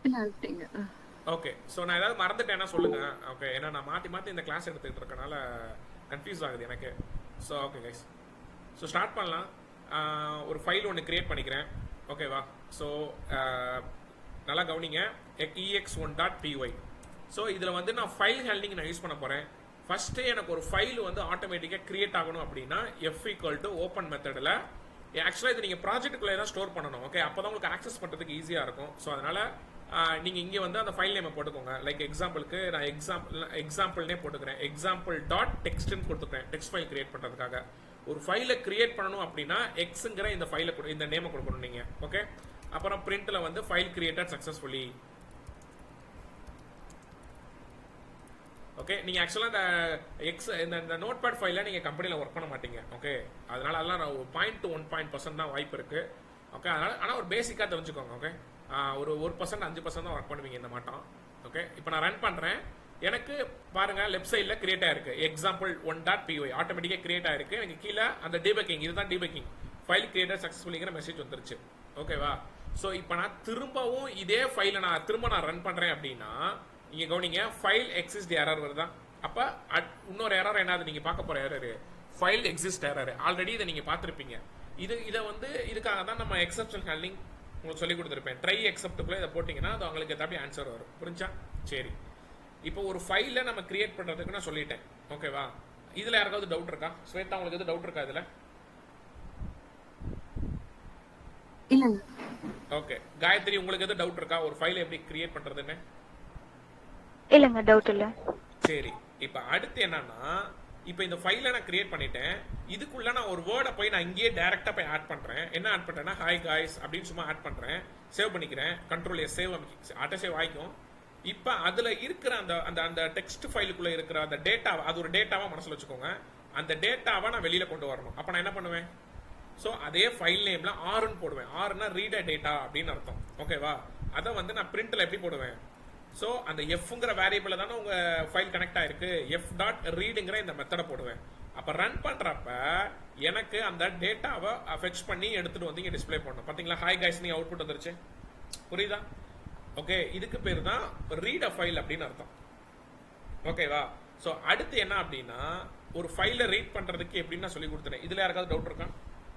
இல்ல அனுப்பிட்டீங்க okay so நான் ஏதாவது மறந்துட்டேன்னா சொல்லுங்க ஓகே ஏன்னா நான் மாற்றி மாற்றி இந்த கிளாஸ் எடுத்துக்கிட்டு இருக்கனால கன்ஃபியூஸ் ஆகுது எனக்கு so okay guys so start பண்ணலாம் ஆஹ் ஒரு ஃபைல் ஒன்று கிரியேட் பண்ணிக்கிறேன் ஓகேவா ஸோ நல்லா கவனிங்க ex one dot P Y so இதில் வந்து நான் ஃபைல் ஹேண்டிங் நான் யூஸ் பண்ண போகிறேன் ஃபர்ஸ்ட்டு எனக்கு ஒரு ஃபைல் வந்து ஆட்டோமேட்டிக்காக கிரியேட் ஆகணும் அப்படின்னா எஃப் ஈக்குவல் டு ஓப்பன் மெத்தடில் ஆக்சுவலாக இது நீங்கள் ப்ராஜெக்ட்டுக்குள்ளே தான் ஸ்டோர் பண்ணணும் ஓகே அப்போ தான் உங்களுக்கு ஆக்சஸ் பண்ணுறதுக்கு ஈஸியாக இருக்கும் ஸோ அதனால் நீங்கள் இங்கே வந்து அந்த ஃபைல் நேமை போட்டுக்கோங்க லைக் எக்ஸாம்பிளுக்கு நான் எக்ஸாம்பிள் எக்ஸாம்பிள்னே போட்டுக்கிறேன் எக்ஸாம்பிள் டாட் டெக்ஸ்ட்னு கொடுத்துக்கிறேன் டெக்ஸ்ட் ஃபைல் கிரியேட் பண்ணுறதுக்காக ஒரு ஃபைலை கிரியேட் பண்ணணும் அப்படின்னா எக்ஸுங்கிற இந்த ஃபைலை இந்த நேமை கொடுக்கணும் நீங்கள் ஓகே அப்புறம் பிரிண்ட்டில் வந்து ஃபைல் கிரியேட்டட் சக்ஸஸ்ஃபுல்லி ஓகே நீங்க ஆக்சுவலா இந்த எக்ஸ் இந்த இந்த நோட் பேட் ஃபைல நீங்க கம்பெனில ஒர்க் பண்ண மாட்டீங்க ஓகே அதனால அதெல்லாம் நான் ஒரு point to one point percent தான் வாய்ப்பு இருக்கு ஓகே அதனால ஆனா ஒரு பேசிக்கா தெரிஞ்சுக்கோங்க ஓகே ஒரு ஒரு பர்சன்ட் அஞ்சு பர்சன்ட் தான் ஒர்க் பண்ணுவீங்க இந்த மாட்டம் ஓகே இப்போ நான் ரன் பண்றேன் எனக்கு பாருங்க லெஃப்ட் சைட்ல கிரியேட் ஆயிருக்கு எக்ஸாம்பிள் ஒன் டாட் பிஒய் ஆட்டோமேட்டிக்கா கிரியேட் ஆயிருக்கு எனக்கு கீழே அந்த டிபக்கிங் இதுதான் டிபக்கிங் ஃபைல் கிரியேட்டர் சக்சஸ்ஃபுல்லிங்கிற மெசேஜ் வந்துருச்சு ஓகேவா ஸோ இப்போ நான் திரும்பவும் இதே ஃபைலை நான் திரும்ப நான் ரன் பண்றேன் அப்படின்னா நீங்க கவனிங்க ஃபைல் எக்ஸிஸ்ட் எரர் வருதா அப்ப அட்- இன்னொரு எரர் என்னது நீங்க பார்க்க போற error file exist error already இதை நீங்க பார்த்திருப்பீங்க இது இதை வந்து இதுக்காக தான் நம்ம எக்ஸப்ஷன் ஹேண்ட்லிங் உங்களுக்கு சொல்லி கொடுத்துருப்பேன் ட்ரை எக்ஸப்டுக்குள்ள இதை போட்டீங்கன்னா அது உங்களுக்கு ஏதாப்பி ஆன்சர் வரும் புரிஞ்சா சரி இப்போ ஒரு ஃபைலை நம்ம கிரியேட் பண்றதுக்கு நான் சொல்லிட்டேன் ஓகேவா இதுல யாருக்காவது டவுட் இருக்கா ஸ்வேதா உங்களுக்கு எது டவுட் இருக்கா இதுல இல்லங்க ஓகே காயத்ரி உங்களுக்கு எது டவுட் இருக்கா ஒரு ஃபைலை எப்படி கிரியேட் பண்றதுன்னு இல்லைங்க டவுட் இல்ல சரி இப்ப அடுத்து என்னன்னா இப்ப இந்த ஃபைலை நான் கிரியேட் பண்ணிட்டேன் இதுக்குள்ள நான் ஒரு வேர்டை போய் நான் இங்கேயே டைரக்டா போய் ஆட் பண்றேன் என்ன ஆட் பண்றேன்னா ஹாய் காய்ஸ் அப்படின்னு சும்மா ஆட் பண்றேன் சேவ் பண்ணிக்கிறேன் control S save auto save ஆயிக்கும் இப்ப அதுல இருக்கிற அந்த அந்த அந்த டெக்ஸ்ட் ஃபைலுக்குள்ள இருக்கிற அந்த டேட்டா அது ஒரு டேட்டாவா மனசுல வச்சுக்கோங்க அந்த டேட்டாவை நான் வெளியில கொண்டு வரணும் அப்ப நான் என்ன பண்ணுவேன் ஸோ அதே ஃபைல் நேம்ல ஆறுன்னு போடுவேன் ஆறுனா ரீட் டேட்டா அப்படின்னு அர்த்தம் ஓகேவா அதை வந்து நான் பிரிண்ட்ல எப்படி போடுவேன் ஸோ அந்த எஃப்ங்கிற வேரியபிள் தானே உங்க ஃபைல் கனெக்ட் ஆயிருக்கு எஃப் டாட் ரீடுங்கிற இந்த மெத்தடை போடுவேன் அப்ப ரன் பண்றப்ப எனக்கு அந்த டேட்டாவை ஃபெச் பண்ணி எடுத்துட்டு வந்து இங்க டிஸ்ப்ளே பண்ணணும் பாத்தீங்களா ஹாய் கைஸ் நீ அவுட்புட் வந்துருச்சு புரியுதா ஓகே இதுக்கு பேர் தான் ரீட் அ ஃபைல் அப்படின்னு அர்த்தம் ஓகேவா சோ அடுத்து என்ன அப்படின்னா ஒரு ஃபைலை ரீட் பண்றதுக்கு எப்படின்னு நான் சொல்லி கொடுத்துறேன் இதுல யாருக்காவது டவுட் இருக்கா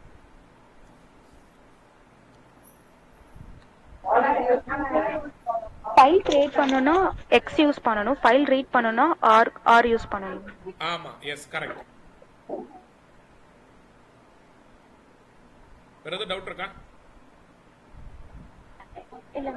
ஃபைல் கிரியேட் பண்ணனும்னா எக்ஸ் யூஸ் பண்ணணும் ஃபைல் ரீட் பண்ணனும்னா ஆர் ஆர் யூஸ் பண்ணணும் ஆமா எஸ் கரெக்ட் வேற எதுவும் டவுட் இருக்கா இல்லைங்க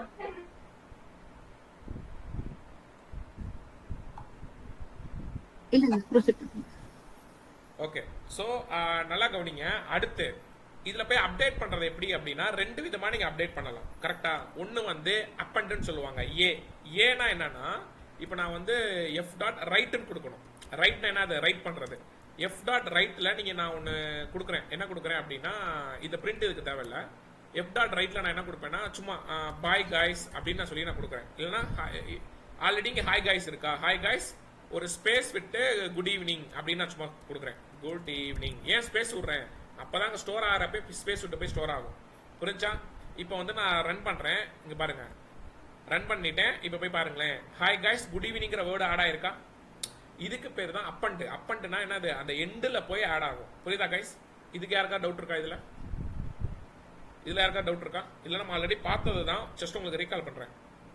இல்லங்க ப்ரொசீட் பண்ணுங்க ஓகே ஸோ நல்லா கவனிங்க அடுத்து இதுல போய் அப்டேட் பண்றது எப்படி அப்படின்னா ரெண்டு விதமா நீங்க அப்டேட் பண்ணலாம் கரெக்டா ஒன்னு வந்து அப்பண்ட்னு சொல்லுவாங்க ஏ ஏனா என்னன்னா இப்போ நான் வந்து எஃப் டாட் ரைட்னு கொடுக்கணும் ரைட்னா என்ன அது ரைட் பண்றது எஃப் டாட் ரைட்ல நீங்க நான் ஒன்னு கொடுக்குறேன் என்ன கொடுக்குறேன் அப்படின்னா இந்த பிரிண்ட் இதுக்கு தேவையில்ல எஃப் டாட் ரைட்ல நான் என்ன கொடுப்பேன்னா சும்மா பாய் காய்ஸ் அப்படின்னு நான் சொல்லி நான் கொடுக்குறேன் இல்லைன்னா ஆல்ரெடி இங்க ஹாய் காய்ஸ் இருக்கா ஹாய் காய்ஸ் ஒரு ஸ்பேஸ் விட்டு குட் ஈவினிங் அப்படின்னு நான் சும்மா கொடுக்குறேன் குட் ஈவினிங் ஏன் ஸ்பேஸ் விடுறேன் அப்பதான் ஸ்டோர் ஆகிறப்ப ஸ்பேஸ் விட்டு போய் ஸ்டோர் ஆகும் புரிஞ்சா இப்போ வந்து நான் ரன் பண்றேன் இங்க பாருங்க ரன் பண்ணிட்டேன் இப்போ போய் பாருங்களேன் ஹாய் காய்ஸ் குட் ஈவினிங்கிற வேர்டு ஆட் ஆயிருக்கா இதுக்கு பேர் தான் அப்பண்ட் அப்பண்ட்னா என்னது அந்த எண்டில் போய் ஆட் ஆகும் புரியுதா கைஸ் இதுக்கு யாருக்கா டவுட் இருக்கா இதுல இதுல யாருக்கா டவுட் இருக்கா இல்ல நம்ம ஆல்ரெடி பார்த்தது தான் ஜஸ்ட் உங்களுக்கு ரீகால் பண்றேன்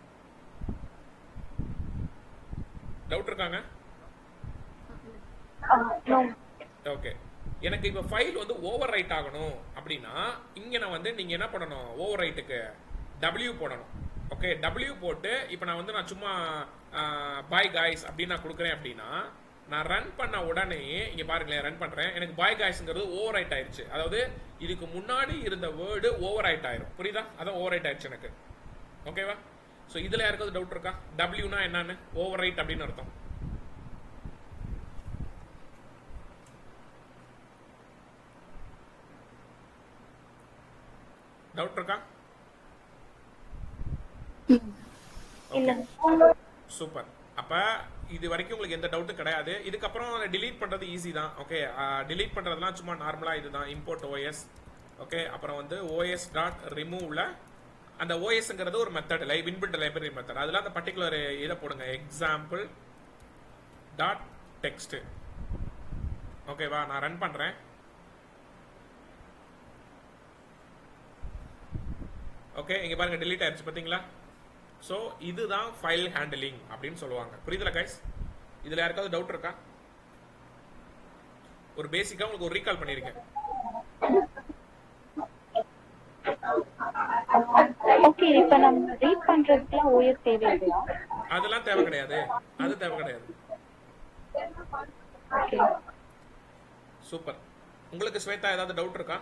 டவுட் இருக்காங்க ஓகே எனக்கு இப்ப ஃபைல் வந்து ஓவர் ரைட் ஆகணும் அப்படின்னா இங்க நான் வந்து நீங்க என்ன பண்ணணும் ஓவர் ரைட்டுக்கு W போடணும் ஓகே W போட்டு இப்போ நான் வந்து நான் சும்மா பாய் காய்ஸ் அப்படின்னு நான் கொடுக்குறேன் அப்படின்னா நான் ரன் பண்ண உடனே இங்க பாருங்களேன் ரன் பண்றேன் எனக்கு பாய் காய்ஸ்ங்கிறது ஓவர் ரைட் ஆயிருச்சு அதாவது இதுக்கு முன்னாடி இருந்த வேர்டு ஓவர் ரைட் ஆயிரும் புரியுதா அதான் ஓவர் ரைட் ஆயிருச்சு எனக்கு ஓகேவா ஸோ இதுல யாருக்காவது டவுட் இருக்கா டபிள்யூனா என்னன்னு ஓவர் ரைட் அப்படின்னு அர்த்தம் டவுட் இருக்கா ஓகே சூப்பர் அப்ப இது வரைக்கும் உங்களுக்கு எந்த டவுட்டும் கிடையாது இதுக்கப்புறம் டிலீட் பண்றது ஈஸி தான் ஓகே டிலீட் பண்றதுலாம் சும்மா நார்மலா இதுதான் இம்போர்ட் ஓஎஸ் ஓகே அப்புறம் வந்து ஓஎஸ் டாட் ரிமூவ்ல அந்த ஓஎஸ்ங்கிறது ஒரு மெத்தட் லை இன்பில்ட் லைப்ரரி மெத்தட் அதில் அந்த பர்டிகுலர் இதை போடுங்க எக்ஸாம்பிள் டாட் டெக்ஸ்ட் ஓகேவா நான் ரன் பண்றேன் ஓகே இங்க பாருங்க delete ஆயிடுச்சு பாத்தீங்களா சோ இதுதான் ஃபைல் ஹேண்டலிங் அப்படின்னு சொல்லுவாங்க புரியுதுல கைஸ் இதுல யாருக்காவது டவுட் இருக்கா ஒரு பேசிக்கா உங்களுக்கு ஒரு ரீகால் பண்ணிருக்கேன் ஓகே இப்ப நம்ம ரீட் பண்றதுக்குலாம் ஓஎஸ் தேவையில்லையா அதெல்லாம் தேவை கிடையாது அது தேவை கிடையாது ஓகே சூப்பர் உங்களுக்கு ஸ்வேதா ஏதாவது டவுட் இருக்கா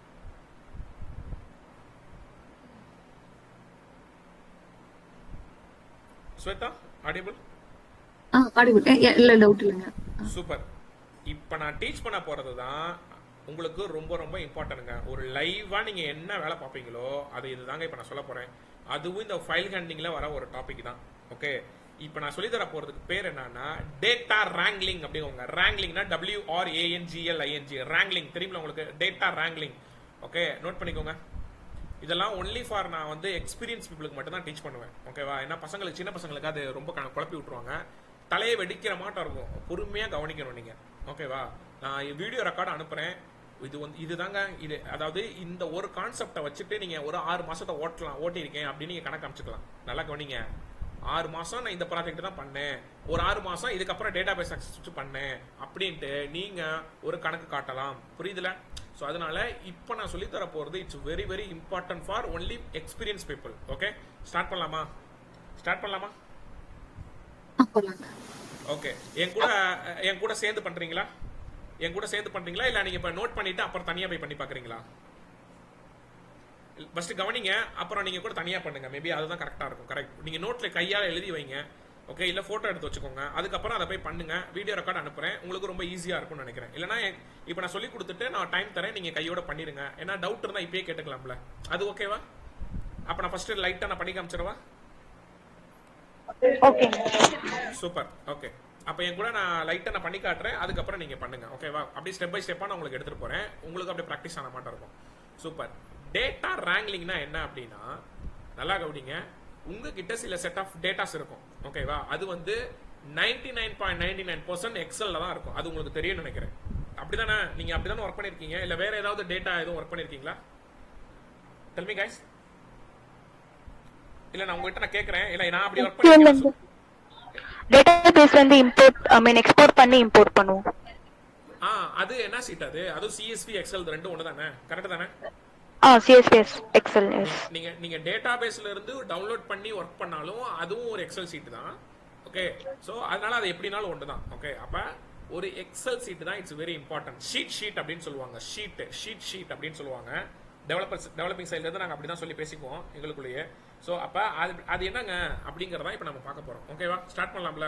ஸ்வேதா ஆடிபிள் ஆ ஆடிபிள் இல்ல டவுட் இல்லைங்க சூப்பர் இப்போ நான் டீச் பண்ண போறது தான் உங்களுக்கு ரொம்ப ரொம்ப இம்பார்ட்டன்ட்ங்க ஒரு லைவா நீங்க என்ன வேலை பார்ப்பீங்களோ அது இதுதாங்க இப்போ நான் சொல்ல போறேன் அதுவும் இந்த ஃபைல் ஹேண்டிங்ல வர ஒரு டாபிக் தான் ஓகே இப்போ நான் சொல்லி தர போறதுக்கு பேர் என்னன்னா டேட்டா ரேங்க்லிங் அப்படிங்க ரேங்க்லிங்னா W R A N G L I N G wrangling தெரியுமில உங்களுக்கு டேட்டா ரேங்க்லிங் ஓகே நோட் பண்ணிக்கோங்க இதெல்லாம் ஒன்லி ஃபார் நான் வந்து எக்ஸ்பீரியன்ஸ் பீப்புளுக்கு மட்டும் தான் டீச் பண்ணுவேன் ஓகேவா ஏன்னா பசங்களுக்கு சின்ன பசங்களுக்கு அது ரொம்ப க- குழப்பி விட்டுருவாங்க தலையை வெடிக்கிற மாட்டம் இருக்கும் பொறுமையா கவனிக்கணும் நீங்க ஓகேவா நான் வீடியோ ரெக்கார்டு அனுப்புறேன் இது வந்து இதுதாங்க இது அதாவது இந்த ஒரு கான்செப்டை வச்சுட்டு நீங்க ஒரு ஆறு மாசத்தை ஓட்டலாம் ஓட்டியிருக்கேன் அப்படின்னு நீங்க கணக்கு அமைச்சுக்கலாம் நல்லா கவனிங்க ஆறு மாசம் நான் இந்த ப்ராஜெக்ட் தான் பண்ணேன் ஒரு ஆறு மாசம் இதுக்கப்புறம் டேட்டா பேஸ் அக்சஸ் பண்ணேன் அப்படின்ட்டு நீங்க ஒரு கணக்கு காட்டலாம் புரியுதுல ஸோ அதனால இப்போ நான் சொல்லி தர போறது it's very very important for only experience people okay start பண்ணலாமா ஸ்டார்ட் பண்ணலாமா ஆ போலாங்க ஓகே என் கூட என் கூட சேர்ந்து பண்றீங்களா என் கூட சேர்ந்து பண்றீங்களா இல்ல நீங்க இப்ப நோட் பண்ணிட்டு அப்புறம் தனியா போய் பண்ணி பாக்குறீங்களா ஃபர்ஸ்ட் கவனிங்க அப்புறம் நீங்க கூட தனியா பண்ணுங்க மேபி அதுதான் கரெக்டா இருக்கும் கரெக்ட் நீங்க நோட்ல கையால எழுதி வைங்க ஓகே இல்ல போட்டோ எடுத்து வச்சுக்கோங்க அதுக்கப்புறம் அதை போய் பண்ணுங்க வீடியோ ரெக்கார்ட் அனுப்புறேன் உங்களுக்கு ரொம்ப ஈஸியா இருக்கும்னு நினைக்கிறேன் இல்லனா இப்போ நான் சொல்லி கொடுத்துட்டு நான் டைம் தரேன் நீங்க கையோட பண்ணிருங்க ஏன்னா டவுட் இருந்தா இப்பயே கேட்டுக்கலாம்ல அது ஓகேவா அப்ப நான் ஃபர்ஸ்ட் லைட்டா நான் பண்ணி காமிச்சிடவா ஓகேங்க சூப்பர் ஓகே அப்போ என் கூட நான் லைட்டாக நான் பண்ணி காட்டுறேன் அதுக்கப்புறம் நீங்கள் பண்ணுங்க ஓகேவா அப்படியே ஸ்டெப் பை ஸ்டெப்பாக நான் உங்களுக்கு எடுத்துகிட்டு போகிறேன் உங்களுக்கு அப்படியே ப்ராக்டிஸ் ஆன மாட்டம் இருக்கும் சூப்பர் டேட்டா ரேங்க்லிங்னா என்ன அப்படின்னா நல்லா கவனிங்க உங்ககிட்ட சில செட் ஆஃப் டேட்டாஸ் இருக்கும் ஓகேவா அது வந்து ninety nine point ninety nine percent எக்ஸல்ல தான் இருக்கும் அது உங்களுக்கு தெரியும்னு நினைக்கிறேன் அப்படிதானே நீங்க அப்படிதானே ஒர்க் பண்ணிருக்கீங்க இல்ல வேற ஏதாவது டேட்டா எதுவும் ஒர்க் பண்ணிருக்கீங்களா டெல்மி கைஸ் இல்ல நான் உங்ககிட்ட நான் கேக்குறேன் இல்ல நான் அப்படி ஒர்க் SQL பண்ணிருக்கேன் வந்து டேட்டா பேஸ் வந்து இம்போர்ட் ஐ மீன் எக்ஸ்போர்ட் பண்ணி இம்போர்ட் பண்ணுவோம் ஆ அது என்ன சீட் அது அதுவும் சிஎஸ்வி எக்ஸல் ரெண்டும் ஒன்று தானே கரெக்ட் தானே ஆ சிஎஸ்பிஎஸ் எக்ஸல் எஸ் நீங்க நீங்க டேட்டா பேஸ்ல இருந்து டவுன்லோட் பண்ணி ஒர்க் பண்ணாலும் அதுவும் ஒரு எக்ஸல் சீட் தான் ஓகே சோ அதனால அது எப்படினாலும் ஒன்று தான் ஓகே அப்ப ஒரு எக்ஸல் சீட் தான் it's very important sheet sheet அப்படின்னு சொல்லுவாங்க ஷீட் ஷீட் ஷீட் அப்படின்னு சொல்லுவாங்க டெவலப்பர்ஸ் டெவலப்பிங் சைட்ல இருந்து நாங்க அப்படிதான் சொல்லி பேசிக்குவோம் எங்களுக்குள்ளேயே சோ அப்ப அது அது என்னங்க அப்படிங்கறத இப்ப நம்ம பார்க்க போறோம் ஓகேவா ஸ்டார்ட் பண்ணலாம்ல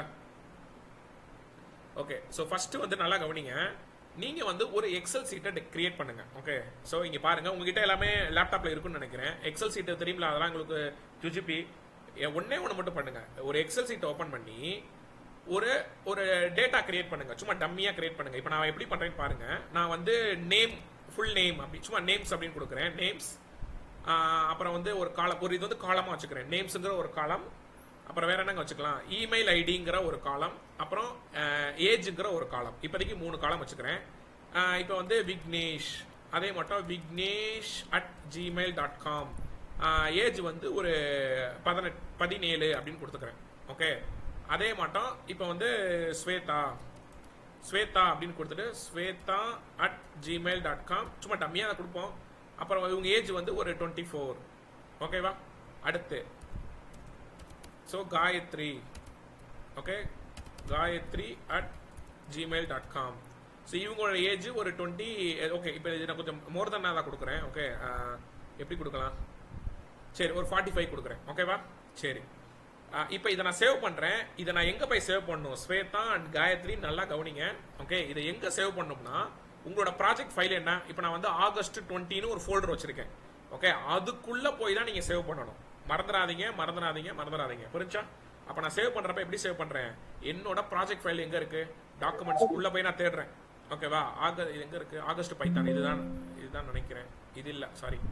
ஓகே ஸோ ஃபர்ஸ்ட் வந்து நல்லா கவனிங்க நீங்க வந்து ஒரு எக்ஸல் சீட்டை கிரியேட் பண்ணுங்க ஓகே ஸோ இங்க பாருங்க உங்ககிட்ட எல்லாமே லேப்டாப்ல இருக்குன்னு நினைக்கிறேன் எக்ஸல் சீட்டு தெரியுங்களா அதெல்லாம் உங்களுக்கு ஜுஜிபி ஒன்னே ஒன்று மட்டும் பண்ணுங்க ஒரு எக்ஸல் சீட் ஓபன் பண்ணி ஒரு ஒரு டேட்டா கிரியேட் பண்ணுங்க சும்மா டம்மியா கிரியேட் பண்ணுங்க இப்போ நான் எப்படி பண்றேன்னு பாருங்க நான் வந்து நேம் ஃபுல் நேம் அப்படி சும்மா நேம்ஸ் அப்படின்னு கொடுக்குறேன் நேம்ஸ் அப்புறம் வந்து ஒரு காலம் ஒரு இது வந்து காலமா வச்சுக்கிறேன் நேம்ஸுங்கிற ஒரு காலம் அப்புறம் வேற என்னங்க வச்சுக்கலாம் இமெயில் ஐடிங்கிற ஒரு காலம் அப்புறம் ஏஜுங்கிற ஒரு காலம் இப்போதைக்கு மூணு காலம் வச்சுக்கிறேன் இப்போ வந்து விக்னேஷ் அதே மட்டும் Vignesh at Gmail dot com age வந்து ஒரு பதினெட் பதினேழு அப்படின்னு கொடுத்துக்கிறேன் ஓகே அதே மட்டும் இப்போ வந்து ஸ்வேதா ஸ்வேதா அப்படின்னு கொடுத்துட்டு Swetha at Gmail dot com சும்மா டம்மியாக அதை கொடுப்போம் அப்புறம் இவங்க ஏஜ் வந்து ஒரு டுவெண்ட்டி ஃபோர் ஓகேவா அடுத்து so Gayathri okay Gayathri at Gmail dot com so இவங்களோட ஏஜ் ஒரு டுவெண்ட்டி ஓகே இப்போ இது நான் கொஞ்சம் மோர் தென் தான் கொடுக்குறேன் ஓகே எப்படி கொடுக்கலாம் சரி ஒரு ஃபார்ட்டி ஃபைவ் கொடுக்குறேன் ஓகேவா சரி இப்போ இதை நான் சேவ் பண்றேன் இதை நான் எங்க போய் சேவ் பண்ணணும் ஸ்வேதா அண்ட் காயத்ரி நல்லா கவனிங்க ஓகே இதை எங்க சேவ் பண்ணணும்னா உங்களோட ப்ராஜெக்ட் ஃபைல் என்ன இப்போ நான் வந்து ஆகஸ்ட் டுவெண்ட்டின்னு ஒரு ஃபோல்டர் வச்சிருக்கேன் ஓகே அதுக்குள்ள போய் தான் நீங்க சேவ் பண்ணணும் மறந்துடாதீங்க மறந்துடாதீங்க மறந்துடாதீங்க புரிஞ்சா அப்ப நான் சேவ் பண்றப்ப எப்படி சேவ் பண்றேன் என்னோட ப்ராஜெக்ட் ஃபைல் எங்க இருக்கு டாக்குமெண்ட்ஸ் உள்ள போய் நான் தேடுறேன் ஓகேவா ஆக இது எங்க இருக்கு ஆகஸ்ட் பைத்தான் இதுதான் இதுதான் நினைக்கிறேன் இது இல்ல சாரி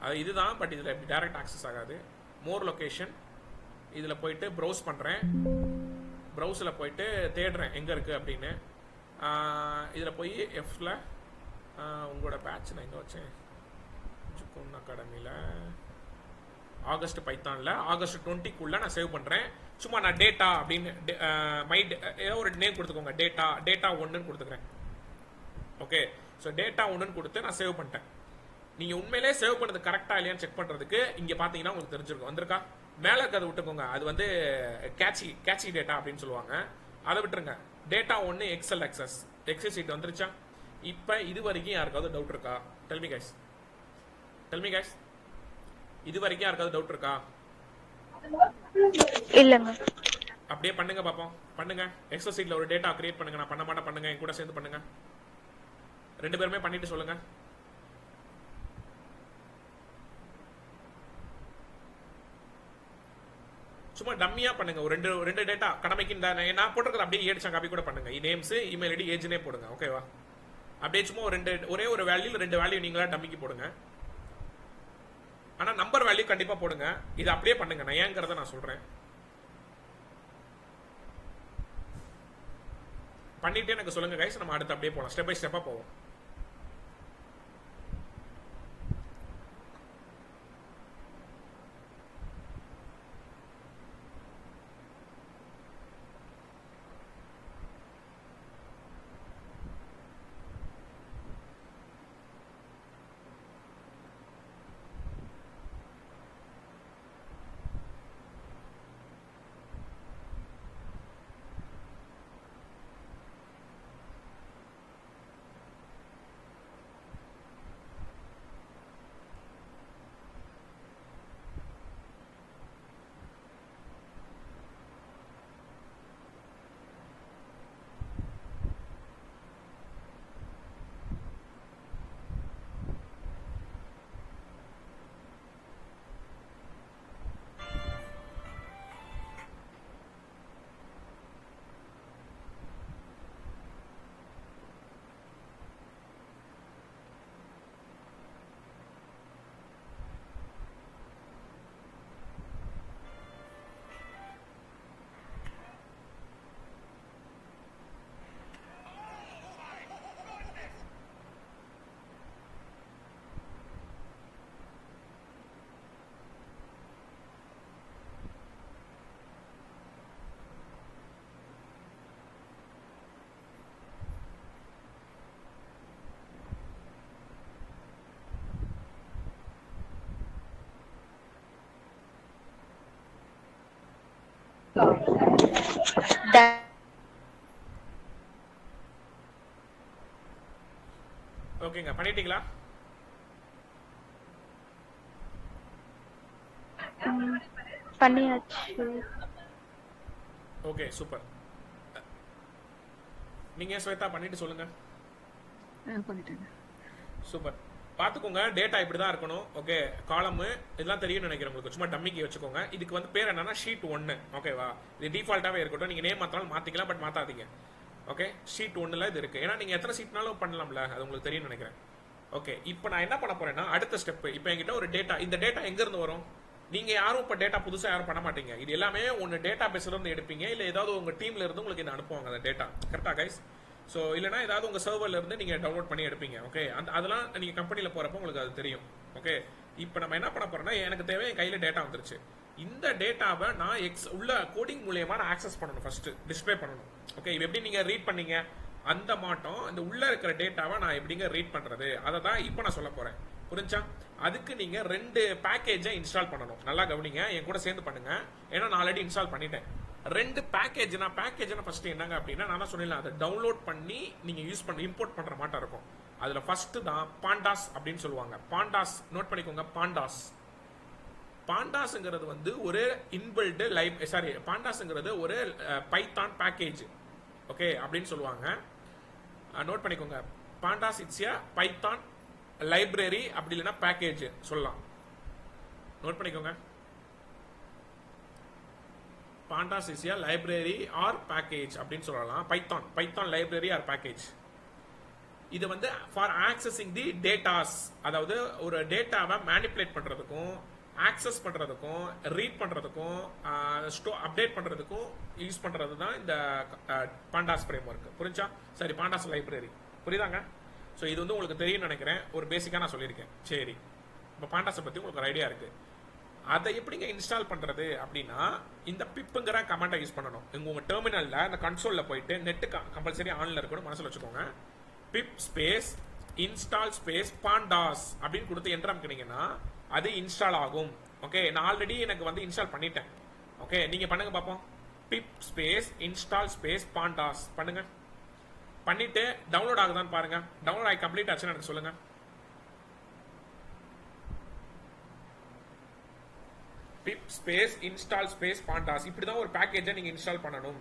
அது இதுதான் பட் இதில் இப்படி டைரக்ட் ஆக்சஸ் ஆகாது மோர் லொகேஷன் இதில் போயிட்டு ப்ரௌஸ் பண்ணுறேன் ப்ரௌஸில் போயிட்டு தேடுறேன் எங்கே இருக்குது அப்படின்னு இதில் போய் எஃப்ல உங்களோட பேட்ச் நான் எங்கே வச்சேன் ஜுக்குன் அகாடமியில் ஆகஸ்ட் பைத்தானில் ஆகஸ்ட் டுவெண்ட்டிக்குள்ளே நான் சேவ் பண்ணுறேன் சும்மா நான் டேட்டா அப்படின்னு மை ஏதோ ஒரு நேம் கொடுத்துக்கோங்க டேட்டா டேட்டா ஒன்றுன்னு கொடுத்துக்கிறேன் ஓகே ஸோ டேட்டா ஒன்றுன்னு கொடுத்து நான் சேவ் பண்ணிட்டேன் நீங்கள் உண்மையிலே சேவ் பண்ணது கரெக்டாக இல்லையான்னு செக் பண்ணுறதுக்கு இங்கே பார்த்தீங்கன்னா உங்களுக்கு தெரிஞ்சிருக்கும் வந்திருக்கா மேலே இருக்கிறத விட்டுக்கோங்க அது வந்து கேட்சி கேட்சி டேட்டா அப்படின்னு சொல்லுவாங்க அதை விட்டுருங்க டேட்டா ஒன்று எக்ஸல் எக்ஸஸ் எக்ஸல் சீட் வந்துருச்சா இப்போ இது வரைக்கும் யாருக்காவது டவுட் இருக்கா டெல்மி கைஸ் டெல்மி கைஸ் இது வரைக்கும் யாருக்காவது டவுட் இருக்கா இல்லைங்க அப்படியே பண்ணுங்க பாப்போம் பண்ணுங்க எக்ஸல் சீட்ல ஒரு டேட்டா கிரியேட் பண்ணுங்க நான் பண்ண மாட்டேன் பண்ணுங்க என் கூட சேர்ந்து பண்ணுங்க ரெண்டு பேருமே பண்ணிட்டு சொல்லுங்க சும்மா டம்மியா பண்ணுங்க ஒரு ரெண்டு ரெண்டு டேட்டா கடமைக்கு இந்த நான் நான் போட்டிருக்கிறது அப்படியே ஏடிச்சா காப்பி கூட பண்ணுங்க நேம்ஸ் இமெயில் ஐடி ஏஜ்னே போடுங்க ஓகேவா அப்படியே சும்மா ஒரு ரெண்டு ஒரே ஒரு வேல்யூ ரெண்டு வேல்யூ நீங்களா டம்மிக்கு போடுங்க ஆனா நம்பர் வேல்யூ கண்டிப்பா போடுங்க இது அப்படியே பண்ணுங்க நான் ஏங்கிறத நான் சொல்றேன் பண்ணிட்டு எனக்கு சொல்லுங்க கைஸ் நம்ம அடுத்து அப்படியே போலாம் ஸ்டெப் பை ஸ்டெப்பா போவோம் Da- ஓகேங்க பண்ணிட்டீங்களா ம், பண்ணியாச்சு ஓகே சூப்பர் நீங்க ஸ்வேதா பண்ணிட்டு சொல்லுங்க பண்ணிட்டேங்க சூப்பர் பாத்துக்கோங்க டேட்டா இப்படி தான் இருக்கணும் ஓகே காலம் இதெல்லாம் தெரியும் நினைக்கிறேன் உங்களுக்கு சும்மா டம்மிக்கு வச்சுக்கோங்க இதுக்கு வந்து பேர் என்னன்னா ஷீட் ஒன்னு ஓகேவா இது டிஃபால்ட்டாவே இருக்கட்டும் நீங்க நேம் மாத்தினாலும் மாத்திக்கலாம் பட் மாத்தாதீங்க ஓகே ஷீட் ஒன்னுல இது இருக்கு ஏன்னா நீங்க எத்தனை சீட்னாலும் பண்ணலாம்ல அது உங்களுக்கு தெரியும் நினைக்கிறேன் ஓகே இப்போ நான் என்ன பண்ண போறேன்னா அடுத்த ஸ்டெப் இப்போ என்கிட்ட ஒரு டேட்டா இந்த டேட்டா எங்க இருந்து வரும் நீங்க யாரும் இப்ப டேட்டா புதுசா யாரும் பண்ண மாட்டீங்க இது எல்லாமே ஒன்னு டேட்டா பேஸ்ல இருந்து எடுப்பீங்க இல்ல ஏதாவது உங்க டீம்ல இருந்து உங்களுக்கு இதை அனுப்புவாங்க அந்த டேட்டா கரெக்டா கைஸ் சோ இல்லனா ஏதாவது உங்க சர்வர்ல இருந்து நீங்க டவுன்லோட் பண்ணி எடுப்பீங்க ஓகே அந்த அதெல்லாம் நீங்க கம்பெனில போறப்ப உங்களுக்கு அது தெரியும் ஓகே இப்போ நம்ம என்ன பண்ண போறோம்னா எனக்கு தேவை என் கையில டேட்டா வந்துருச்சு இந்த டேட்டாவை நான் எக்ஸ் உள்ள கோடிங் மூலியமா நான் ஆக்சஸ் பண்ணணும் ஃபர்ஸ்ட் டிஸ்ப்ளே பண்ணணும் ஓகே இது எப்படி நீங்க ரீட் பண்ணீங்க அந்த மாட்டம் இந்த உள்ள இருக்கிற டேட்டாவை நான் எப்படிங்க ரீட் பண்றது அதை தான் இப்போ நான் சொல்ல போறேன் புரிஞ்சா அதுக்கு நீங்க ரெண்டு பேக்கேஜை இன்ஸ்டால் பண்ணணும் நல்லா கவனிங்க என் கூட சேர்ந்து பண்ணுங்க ஏன்னா நான் ஆல்ரெடி இன்ஸ்டால் பண்ணிட்டேன் ரெண்டு பேக்கேஜ் நான் பேக்கேஜ்னா ஃபர்ஸ்ட் என்னங்க அப்படின்னா நான் தான் சொன்னேன் அதை டவுன்லோட் பண்ணி நீங்க யூஸ் பண்ண இம்போர்ட் பண்ற மாட்டா இருக்கும் அதுல ஃபர்ஸ்ட் தான் பாண்டாஸ் அப்படின்னு சொல்லுவாங்க பாண்டாஸ் நோட் பண்ணிக்கோங்க பாண்டாஸ் பாண்டாஸ்ங்கிறது வந்து ஒரு இன்பில்டு லைப் சாரி பாண்டாஸ்ங்கிறது ஒரு பைத்தான் பேக்கேஜ் ஓகே அப்படின்னு சொல்லுவாங்க நோட் பண்ணிக்கோங்க pandas it's a Python library அப்படி இல்லைன்னா பேக்கேஜ் சொல்லலாம் நோட் பண்ணிக்கோங்க pandas is a library or package அப்படின்னு சொல்லலாம் Python Python library or package இது வந்து ஃபார் ஆக்சஸிங் தி டேட்டாஸ் அதாவது ஒரு டேட்டாவை மேனிப்புலேட் பண்றதுக்கும் ஆக்சஸ் பண்றதுக்கும் ரீட் பண்றதுக்கும் ஸ்டோ அப்டேட் பண்றதுக்கும் யூஸ் பண்றது தான் இந்த பாண்டாஸ் ஃப்ரேம் ஒர்க் புரிஞ்சா சரி பாண்டாஸ் லைப்ரரி புரியுதாங்க ஸோ இது வந்து உங்களுக்கு தெரியும்னு நினைக்கிறேன் ஒரு பேசிக்கா நான் சொல்லியிருக்கேன் சரி இப்போ பாண்டாஸை பத்தி உங்களுக்கு ஒரு ஐடியா இருக்கு அதை எப்படிங்க இன்ஸ்டால் பண்றது அப்படின்னா இந்த பிப்புங்கிற கமாண்டை யூஸ் பண்ணணும் இங்க உங்க டெர்மினல்ல அந்த கன்சோல்ல போயிட்டு நெட் கம்பல்சரி ஆன்ல இருக்கணும் மனசுல வச்சுக்கோங்க pip space install space pandas அப்படின்னு கொடுத்து என்ட்ரம் பண்ணிங்கன்னா அது இன்ஸ்டால் ஆகும் ஓகே நான் ஆல்ரெடி எனக்கு வந்து இன்ஸ்டால் பண்ணிட்டேன் ஓகே நீங்க பண்ணுங்க பாப்போம் pip space install space pandas பண்ணுங்க பண்ணிட்டு டவுன்லோட் ஆகுதான்னு பாருங்க டவுன்லோட் ஆகி கம்ப்ளீட் ஆச்சுன்னு எனக்கு சொல்லுங்க pip space install space pandas இப்படிதான் ஒரு பேக்கேஜை நீங்க இன்ஸ்டால் பண்ணணும்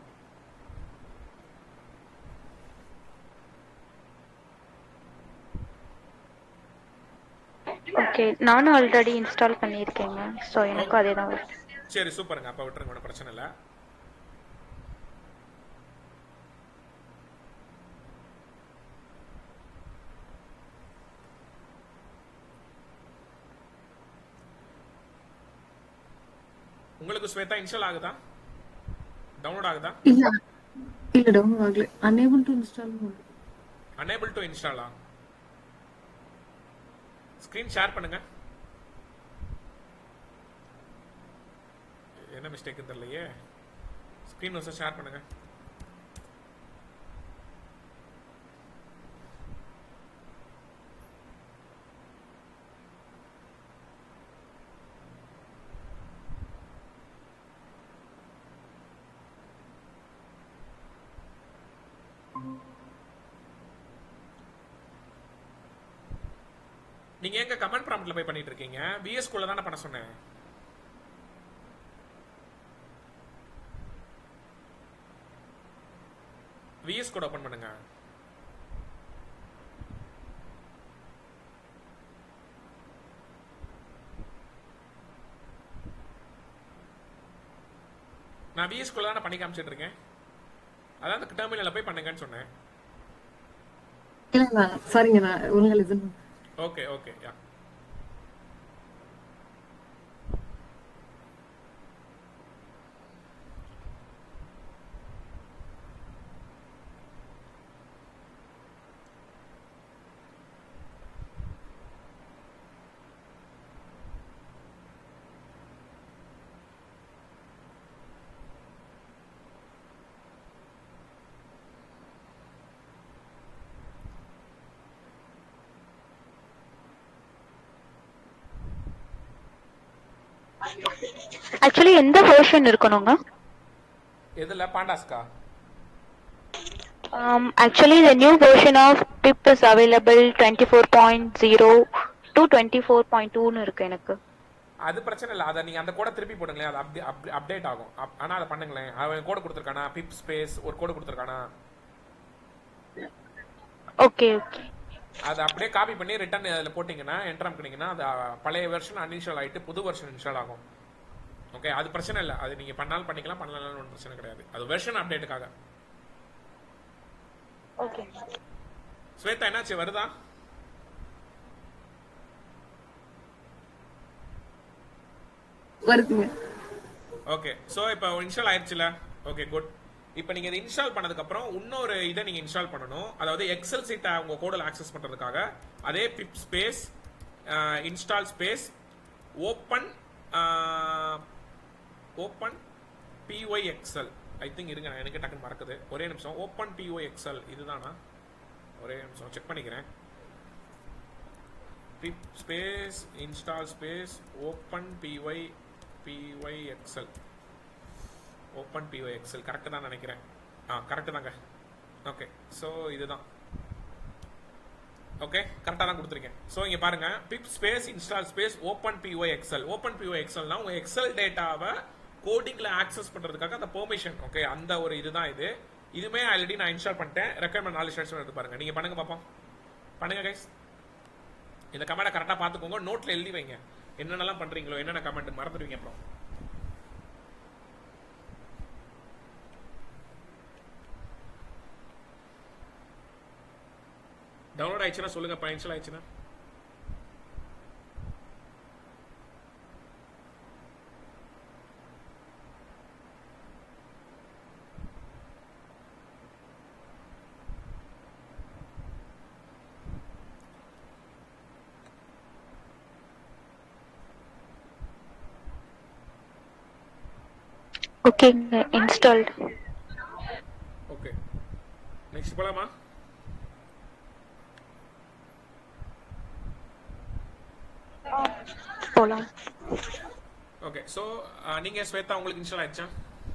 ஓகே நானும் ஆல்ரெடி இன்ஸ்டால் பண்ணியிருக்கேங்க ஸோ எனக்கும் அதே தான் வருது சரி சூப்பருங்க அப்ப விட்டுருங்க ஒன்றும் பிரச்சனை இல்லை உங்களுக்கு ஸ்வேதா இன்ஸ்டால் ஆகுதா டவுன்லோட் ஆகுதா இல்ல இல்ல டவுன்லோட் ஆகல unable to install unable to இன்ஸ்டாலா ஸ்கிரீன் ஷேர் பண்ணுங்க என்ன மிஸ்டேக் தெரியலையே ஸ்கிரீன் வந்து ஷேர் பண்ணுங்க நீங்க எங்க கமெண்ட் ப்ராம்ப்ட்ல போய் பண்ணிட்டு இருக்கீங்க விஎஸ் குள்ள தானே பண்ண சொன்னேன் விஎஸ் கோட் ஓபன் பண்ணுங்க நான் விஎஸ் குள்ள தானே பண்ணி காமிச்சிட்டு இருக்கேன் அதான் அந்த டெர்மினல்ல போய் பண்ணுங்கன்னு சொன்னேன் இல்ல நான் சாரிங்க நான் ஒழுங்கா listen okay okay yeah actually எந்த வெர்ஷன் இருக்கணுங்க எதுல பாண்டாஸ்கா Um, actually, the new version of PIP is available 24.0 to 24.2 னு இருக்கு எனக்கு அது பிரச்சனை இல்லை அதை நீங்க அந்த கோடை திருப்பி போடுங்களேன் அது அப்படி அப்டேட் ஆகும் அப்- ஆனா அதை பண்ணுங்களேன் அவன் கோடு கொடுத்துருக்கானா பிப் ஸ்பேஸ் ஒரு கோடு கொடுத்துருக்கானா ஓகே ஓகே அதை அப்படியே காப்பி பண்ணி ரிட்டர்ன் அதில் போட்டிங்கன்னா என்ட்ரம் பண்ணிங்கன்னா அது அஹ், பழைய வெர்ஷன் அன்இன்ஸ்டால் ஆயிட்டு புது வெர்ஷன் இன்ஸ்டால் ஆகும் ஓகே அது பிரச்சனை இல்லை அது நீங்க பண்ணாலும் பண்ணிக்கலாம் பண்ணலாம் ஒன்றும் பிரச்சனை கிடையாது அது வெர்ஷன் அப்டேட்டுக்காக ஓகே ஸ்வேதா என்னாச்சு வருதா வருதுங்க ஓகே ஸோ இப்போ இன்ஸ்டால் ஆயிடுச்சுல ஓகே குட் இப்போ நீங்க இதை இன்ஸ்டால் பண்ணதுக்கு அப்புறம் இன்னொரு இதை நீங்க இன்ஸ்டால் பண்ணணும் அதாவது எக்ஸல் சீட்டை உங்க கோடில் ஆக்சஸ் பண்றதுக்காக அதே pip space install space open open P Y Excel I think இருங்க நான் எனக்கு டக்குன்னு மறக்குது ஒரே நிமிஷம் ஓப்பன் பிஒய் எக்ஸல் இதுதானா ஒரே நிமிஷம் செக் பண்ணிக்கிறேன் pip space install space open P Y P Y Excel open P Y Excel correct தான் நினைக்கிறேன் ஆ கரெக்டு தாங்க ஓகே ஸோ இதுதான் ஓகே கரெக்டாக தான் கொடுத்துருக்கேன் ஸோ இங்கே பாருங்க pip space install space open P Y Excel open P Y எக்ஸல்னா உங்கள் எக்ஸல் டேட்டாவை கோடிங்கில் ஆக்சஸ் பண்ணுறதுக்காக அந்த பெர்மிஷன் ஓகே அந்த ஒரு இதுதான் இது இதுமே ஆல்ரெடி நான் இன்ஸ்டால் பண்ணிட்டேன் ரெக்கமெண்ட் நாலு ஸ்டேட்ஸ் எடுத்து பாருங்க நீங்கள் பண்ணுங்க பார்ப்போம் பண்ணுங்க கைஸ் இந்த கமெண்ட்டை கரெக்டாக பார்த்துக்கோங்க நோட்டில் எழுதி வைங்க என்னென்னலாம் பண்ணுறீங்களோ என்னென்ன கமெண்ட் மறந்துடுவீங்க அப்புறம் டவுன்லோட் ஆயிடுச்சுன்னா சொல்லுங்க இன்ஸ்டால் ஆயிடுச்சுன்னா ஓகேங்க இன்ஸ்டால்ட் ஓகே நெக்ஸ்ட் போலாமா போலாம் ஓகே ஸோ நீங்க ஸ்வேதா உங்களுக்கு இன்ஸ்டால் ஆயிடுச்சா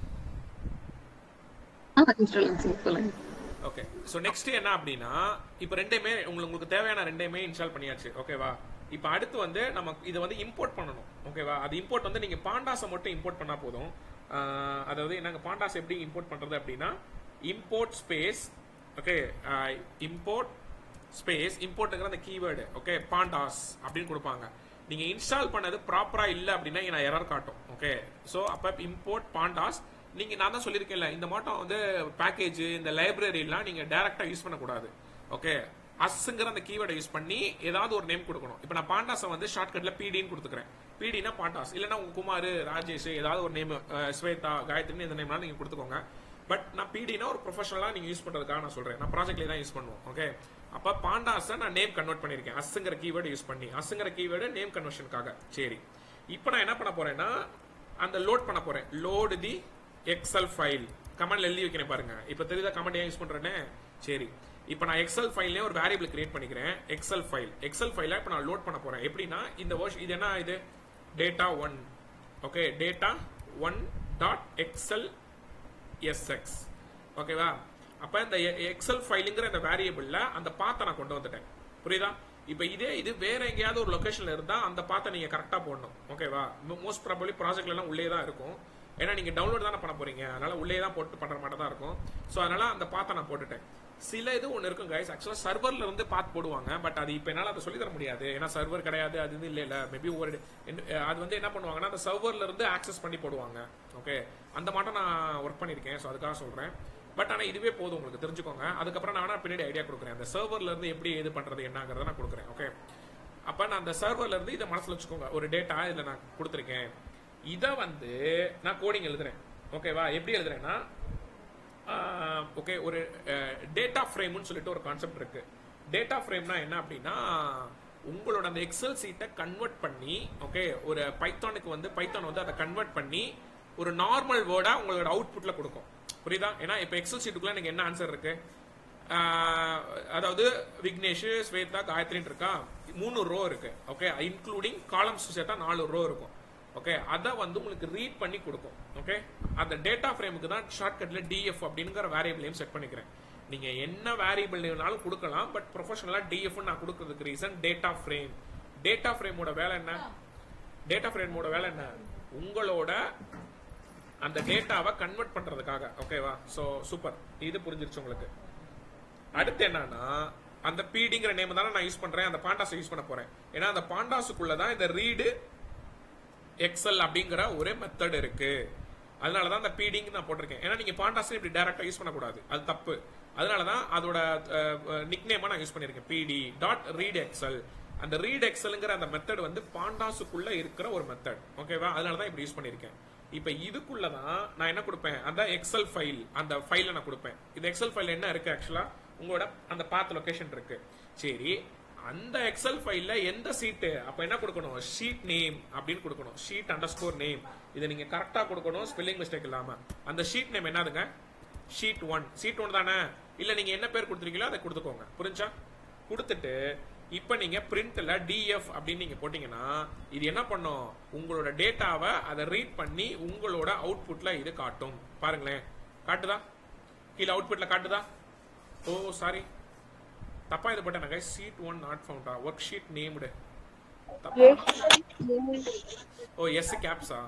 ஆ இன்ஸ்டால் ஆச்சுங்க சொல்லுங்க ஓகே ஸோ நெக்ஸ்ட் என்ன அப்படின்னா இப்போ ரெண்டையுமே உங்களுக்கு உங்களுக்கு தேவையான ரெண்டையுமே இன்ஸ்டால் பண்ணியாச்சு ஓகேவா இப்போ அடுத்து வந்து நம்ம இதை வந்து இம்போர்ட் பண்ணணும் ஓகேவா அது இம்போர்ட் வந்து நீங்க பாண்டாஸை மட்டும் இம்போர்ட் பண்ணா போதும் ஆஹ் அதாவது நாங்கள் பாண்டாஸ் எப்படி இம்போர்ட் பண்றது அப்படின்னா import space okay import space இம்போர்ட்டுங்கிற அந்த கீவேர்டு ஓகே பாண்டாஸ் அப்படின்னு கொடுப்பாங்க நீங்க இன்ஸ்டால் பண்ணது ப்ராப்பரா இல்ல அப்படின்னா நான் எரர் காட்டும் ஓகே ஸோ அப்ப இம்போர்ட் பாண்டாஸ் நீங்க நான் தான் சொல்லியிருக்கேன்ல இந்த மாட்டம் வந்து பேக்கேஜ் இந்த லைப்ரரிலாம் நீங்க டைரக்டா யூஸ் பண்ணக்கூடாது ஓகே அஸ்ங்கிற அந்த கீவேர்டை யூஸ் பண்ணி ஏதாவது ஒரு நேம் கொடுக்கணும் இப்போ நான் பாண்டாஸை வந்து ஷார்ட்கட்ல பிடின்னு கொடுத்துக்கிறேன் பிடினா பாண்டாஸ் இல்லைன்னா உங்க குமார் ராஜேஷ் ஏதாவது ஒரு நேம் ஸ்வேதா காயத்ரின்னு இந்த நேம்லாம் நீங்க கொடுத்துக்கோங்க பட் நான் பிடினா ஒரு ப்ரொஃபஷனலா நீங்க யூஸ் பண்றதுக்காக நான் சொல்றேன் நான் ப்ராஜெக்ட்ல தான் யூஸ் பண்ணுவோம் ஓகே அப்ப பாண்டாஸை நான் நேம் கன்வெர்ட் பண்ணிருக்கேன் அஸ்ங்கிற கீவேர்டு யூஸ் பண்ணி அஸ்ங்கிற கீவேர்டு நேம் கன்வர்ஷனுக்காக சரி இப்போ நான் என்ன பண்ண போறேன்னா அந்த லோட் பண்ண போறேன் லோடு தி எக்ஸல் ஃபைல் கமெண்ட்ல எழுதி வைக்கிறேன் பாருங்க இப்போ தெரியுதா கமெண்ட் ஏன் யூஸ் பண்றேன்னு சரி இப்போ நான் எக்ஸல் ஃபைல்லே ஒரு வேரியபிள் கிரியேட் பண்ணிக்கிறேன் எக்ஸல் ஃபைல் எக்ஸல் ஃபைல இப்போ நான் லோட் பண்ண போறேன் எப்படின்னா இந்த வருஷம் இது என்ன இது data one okay data one dot Excel S X ஓகேவா அப்ப இந்த எக்ஸல் ஃபைலுங்கிற இந்த வேரியபிள்ல அந்த பாத்தை நான் கொண்டு வந்துட்டேன் புரியுதா இப்போ இதே இது வேற எங்கேயாவது ஒரு லொகேஷன்ல இருந்தா அந்த பாத்தை நீங்க கரெக்டா போடணும் ஓகேவா மோஸ்ட் ப்ராபப்ளி ப்ராஜெக்ட்ல எல்லாம் உள்ளே தான் இருக்கும் ஏன்னா நீங்க டவுன்லோட் தானே பண்ண போறீங்க அதனால உள்ளே தான் போட்டு பண்ற மாதிரி தான் இருக்கும் ஸோ அதனால அந்த பாத்தை நான் போட்டுட்டேன் சில இது ஒன்று இருக்கும் கைஸ் ஆக்சுவலாக சர்வர்ல இருந்து பார்த்து போடுவாங்க பட் அது இப்போ என்னால் அதை சொல்லி தர முடியாது ஏன்னா சர்வர் கிடையாது அது இது இல்லை இல்லை மேபி ஒரு அது வந்து என்ன பண்ணுவாங்கன்னா அந்த சர்வர்ல இருந்து ஆக்சஸ் பண்ணி போடுவாங்க ஓகே அந்த மாட்டம் நான் ஒர்க் பண்ணியிருக்கேன் ஸோ அதுக்காக சொல்றேன் பட் ஆனால் இதுவே போதும் உங்களுக்கு தெரிஞ்சுக்கோங்க அதுக்கப்புறம் நான் வேணா பின்னாடி ஐடியா கொடுக்குறேன் அந்த சர்வர்ல இருந்து எப்படி இது பண்றது என்னங்கிறத நான் கொடுக்குறேன் ஓகே அப்ப நான் அந்த சர்வர்ல இருந்து இதை மனசுல வச்சுக்கோங்க ஒரு டேட்டா இதுல நான் கொடுத்துருக்கேன் இதை வந்து நான் கோடிங் எழுதுறேன் ஓகேவா எப்படி எழுதுறேன்னா ஓகே ஒரு டேட்டா ஃப்ரேம்னு சொல்லிட்டு ஒரு கான்செப்ட் இருக்கு டேட்டா ஃப்ரேம்னா என்ன அப்படின்னா உங்களோட அந்த எக்ஸல் சீட்டை கன்வெர்ட் பண்ணி ஓகே ஒரு பைத்தானுக்கு வந்து பைத்தான் வந்து அதை கன்வெர்ட் பண்ணி ஒரு நார்மல் வேர்டா உங்களோட அவுட்புட்ல கொடுக்கும் புரியுதா ஏன்னா இப்போ எக்ஸல் சீட்டுக்குள்ள எனக்கு என்ன ஆன்சர் இருக்கு ஆஹ் அதாவது விக்னேஷ் ஸ்வேதா காயத்ரின்னு இருக்கா மூணு ரோ இருக்கு ஓகே இன்க்ளூடிங் காலம்ஸ் சேர்த்தா நாலு ரோ இருக்கும் ஓகே அதை வந்து உங்களுக்கு ரீட் பண்ணி கொடுக்கும் ஓகே அந்த டேட்டா ஃப்ரேமுக்கு தான் ஷார்ட்கட்ல டிஎஃப் அப்படிங்கிற வேரியபிளையும் செட் பண்ணிக்கிறேன் நீங்க என்ன வேரியபிள் வேணாலும் கொடுக்கலாம் பட் ப்ரொஃபஷனலா டிஎஃப் நான் கொடுக்கறதுக்கு ரீசன் டேட்டா ஃப்ரேம் டேட்டா ஃப்ரேமோட வேலை என்ன டேட்டா ஃப்ரேமோட வேலை என்ன உங்களோட அந்த டேட்டாவை கன்வெர்ட் பண்றதுக்காக ஓகேவா சோ சூப்பர் இது புரிஞ்சிருச்சு உங்களுக்கு அடுத்து என்னன்னா அந்த பிடிங்கிற நேம் தானே நான் யூஸ் பண்றேன் அந்த பாண்டாஸ் யூஸ் பண்ண போறேன் ஏன்னா அந்த பாண்டாஸுக்குள்ள தான் இந்த ரீடு எக்ஸல் அப்படிங்கிற ஒரு மெத்தட் இருக்கு அதனால தான் அந்த பிடிங் நான் போட்டிருக்கேன் ஏன்னா நீங்க பாண்டாஸ் இப்படி டைரக்டா யூஸ் பண்ணக்கூடாது அது தப்பு அதனால தான் அதோட நிக் நேமா நான் யூஸ் பண்ணிருக்கேன் பிடி டாட் ரீட் எக்ஸல் அந்த ரீட் எக்ஸல்ங்கிற அந்த மெத்தட் வந்து பாண்டாஸுக்குள்ள இருக்கிற ஒரு மெத்தட் ஓகேவா அதனால தான் இப்படி யூஸ் பண்ணிருக்கேன் இப்ப இதுக்குள்ள தான் நான் என்ன கொடுப்பேன் அந்த எக்ஸல் ஃபைல் அந்த ஃபைல நான் கொடுப்பேன் இந்த எக்ஸல் ஃபைல் என்ன இருக்கு ஆக்சுவலா உங்களோட அந்த பாத் லொகேஷன் இருக்கு சரி அந்த எக்ஸல் ஃபைல்ல எந்த சீட்டு அப்ப என்ன கொடுக்கணும் ஷீட் நேம் அப்படின்னு கொடுக்கணும் ஷீட் அண்டர் ஸ்கோர் நேம் இதை நீங்க கரெக்டா கொடுக்கணும் ஸ்பெல்லிங் மிஸ்டேக் இல்லாம அந்த ஷீட் நேம் என்னதுங்க ஷீட் ஒன் ஷீட் ஒன் தானே இல்ல நீங்க என்ன பேர் கொடுத்துருக்கீங்களோ அதை கொடுத்துக்கோங்க புரிஞ்சா கொடுத்துட்டு இப்ப நீங்க பிரிண்ட்ல டிஎஃப் அப்படின்னு நீங்க போட்டீங்கன்னா இது என்ன பண்ணும் உங்களோட டேட்டாவை அதை ரீட் பண்ணி உங்களோட அவுட்புட்ல இது காட்டும் பாருங்களேன் காட்டுதா கீழே அவுட்புட்ல காட்டுதா ஓ சாரி தப்பா இது போட்டேன் சீட் ஒன் நாட் ஃபவுண்டா work sheet named oh S கேப்ஸா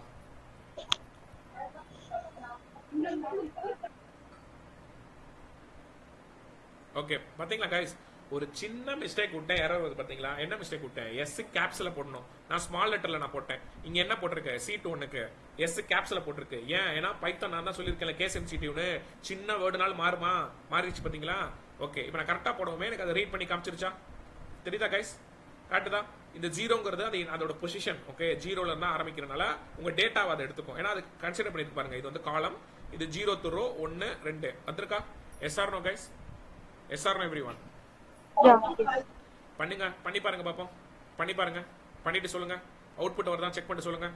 ஓகே பாத்தீங்களா கைஸ் ஒரு சின்ன மிஸ்டேக் விட்டேன் எரர் வருது பாத்தீங்களா என்ன மிஸ்டேக் விட்டேன் எஸ் கேப்ஸ்ல போடணும் நான் ஸ்மால் லெட்டர்ல நான் போட்டேன் இங்க என்ன போட்டிருக்கு சீட் ஒன்னுக்கு எஸ் கேப்ஸ்ல போட்டிருக்கு ஏன் ஏன்னா பைத்தான் நான் தான் சொல்லியிருக்கேன் கேஸ் எம்சிடிவ்னு சின்ன வேர்டுனால மாறுமா மாறிடுச்சு பாத்தீங்களா ஓகே இப்போ நான் கரெக்டாக போடுவோமே எனக்கு அதை ரீட் பண்ணி காமிச்சிருச்சா தெரியுதா கைஸ் காட்டுதா இந்த ஜீரோங்கிறது அது அதோட பொசிஷன் ஓகே ஜீரோல இருந்தா ஆரம்பிக்கிறனால உங்க டேட்டாவை அதை எடுத்துக்கும் ஏன்னா அது கன்சிடர் பண்ணிட்டு பாருங்க இது வந்து காலம் இது ஜீரோ ரோ ஒன்னு ரெண்டு வந்திருக்கா S R no guys S R no every one Yeah. பண்ணுங்க பண்ணி பாருங்க பாப்போம் பண்ணி பாருங்க பண்ணிட்டு சொல்லுங்க அவுட்புட் வருதா செக் பண்ணிட்டு சொல்லுங்க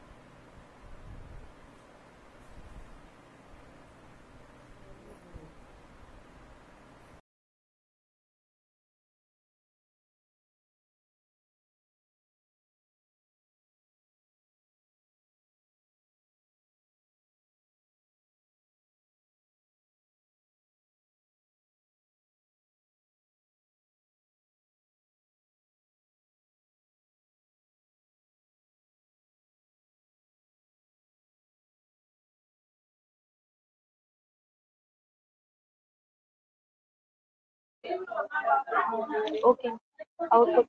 Okay. Output.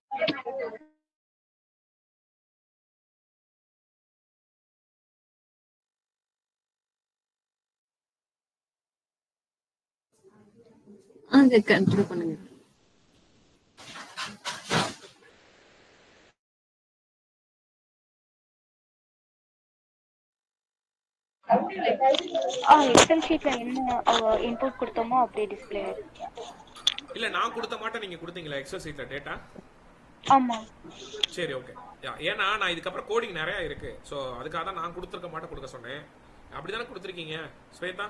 ஆ கண்டினியூ பண்ணுங்க ஆ எக்ஸல் ஷீட்ல என்ன இன்புட் கொடுத்தோமோ அப்படியே டிஸ்ப்ளே ஆயிருக்கு இல்ல நான் கொடுத்த மாட்டேன் நீங்க கொடுத்தீங்களா எக்ஸல் சீட்ல டேட்டா ஆமா சரி ஓகே ஏன்னா நான் இதுக்கப்புறம் கோடிங் நிறைய இருக்கு ஸோ அதுக்காக தான் நான் கொடுத்துருக்க மாட்டேன் கொடுக்க சொன்னேன் அப்படிதானே கொடுத்துருக்கீங்க ஸ்வேதா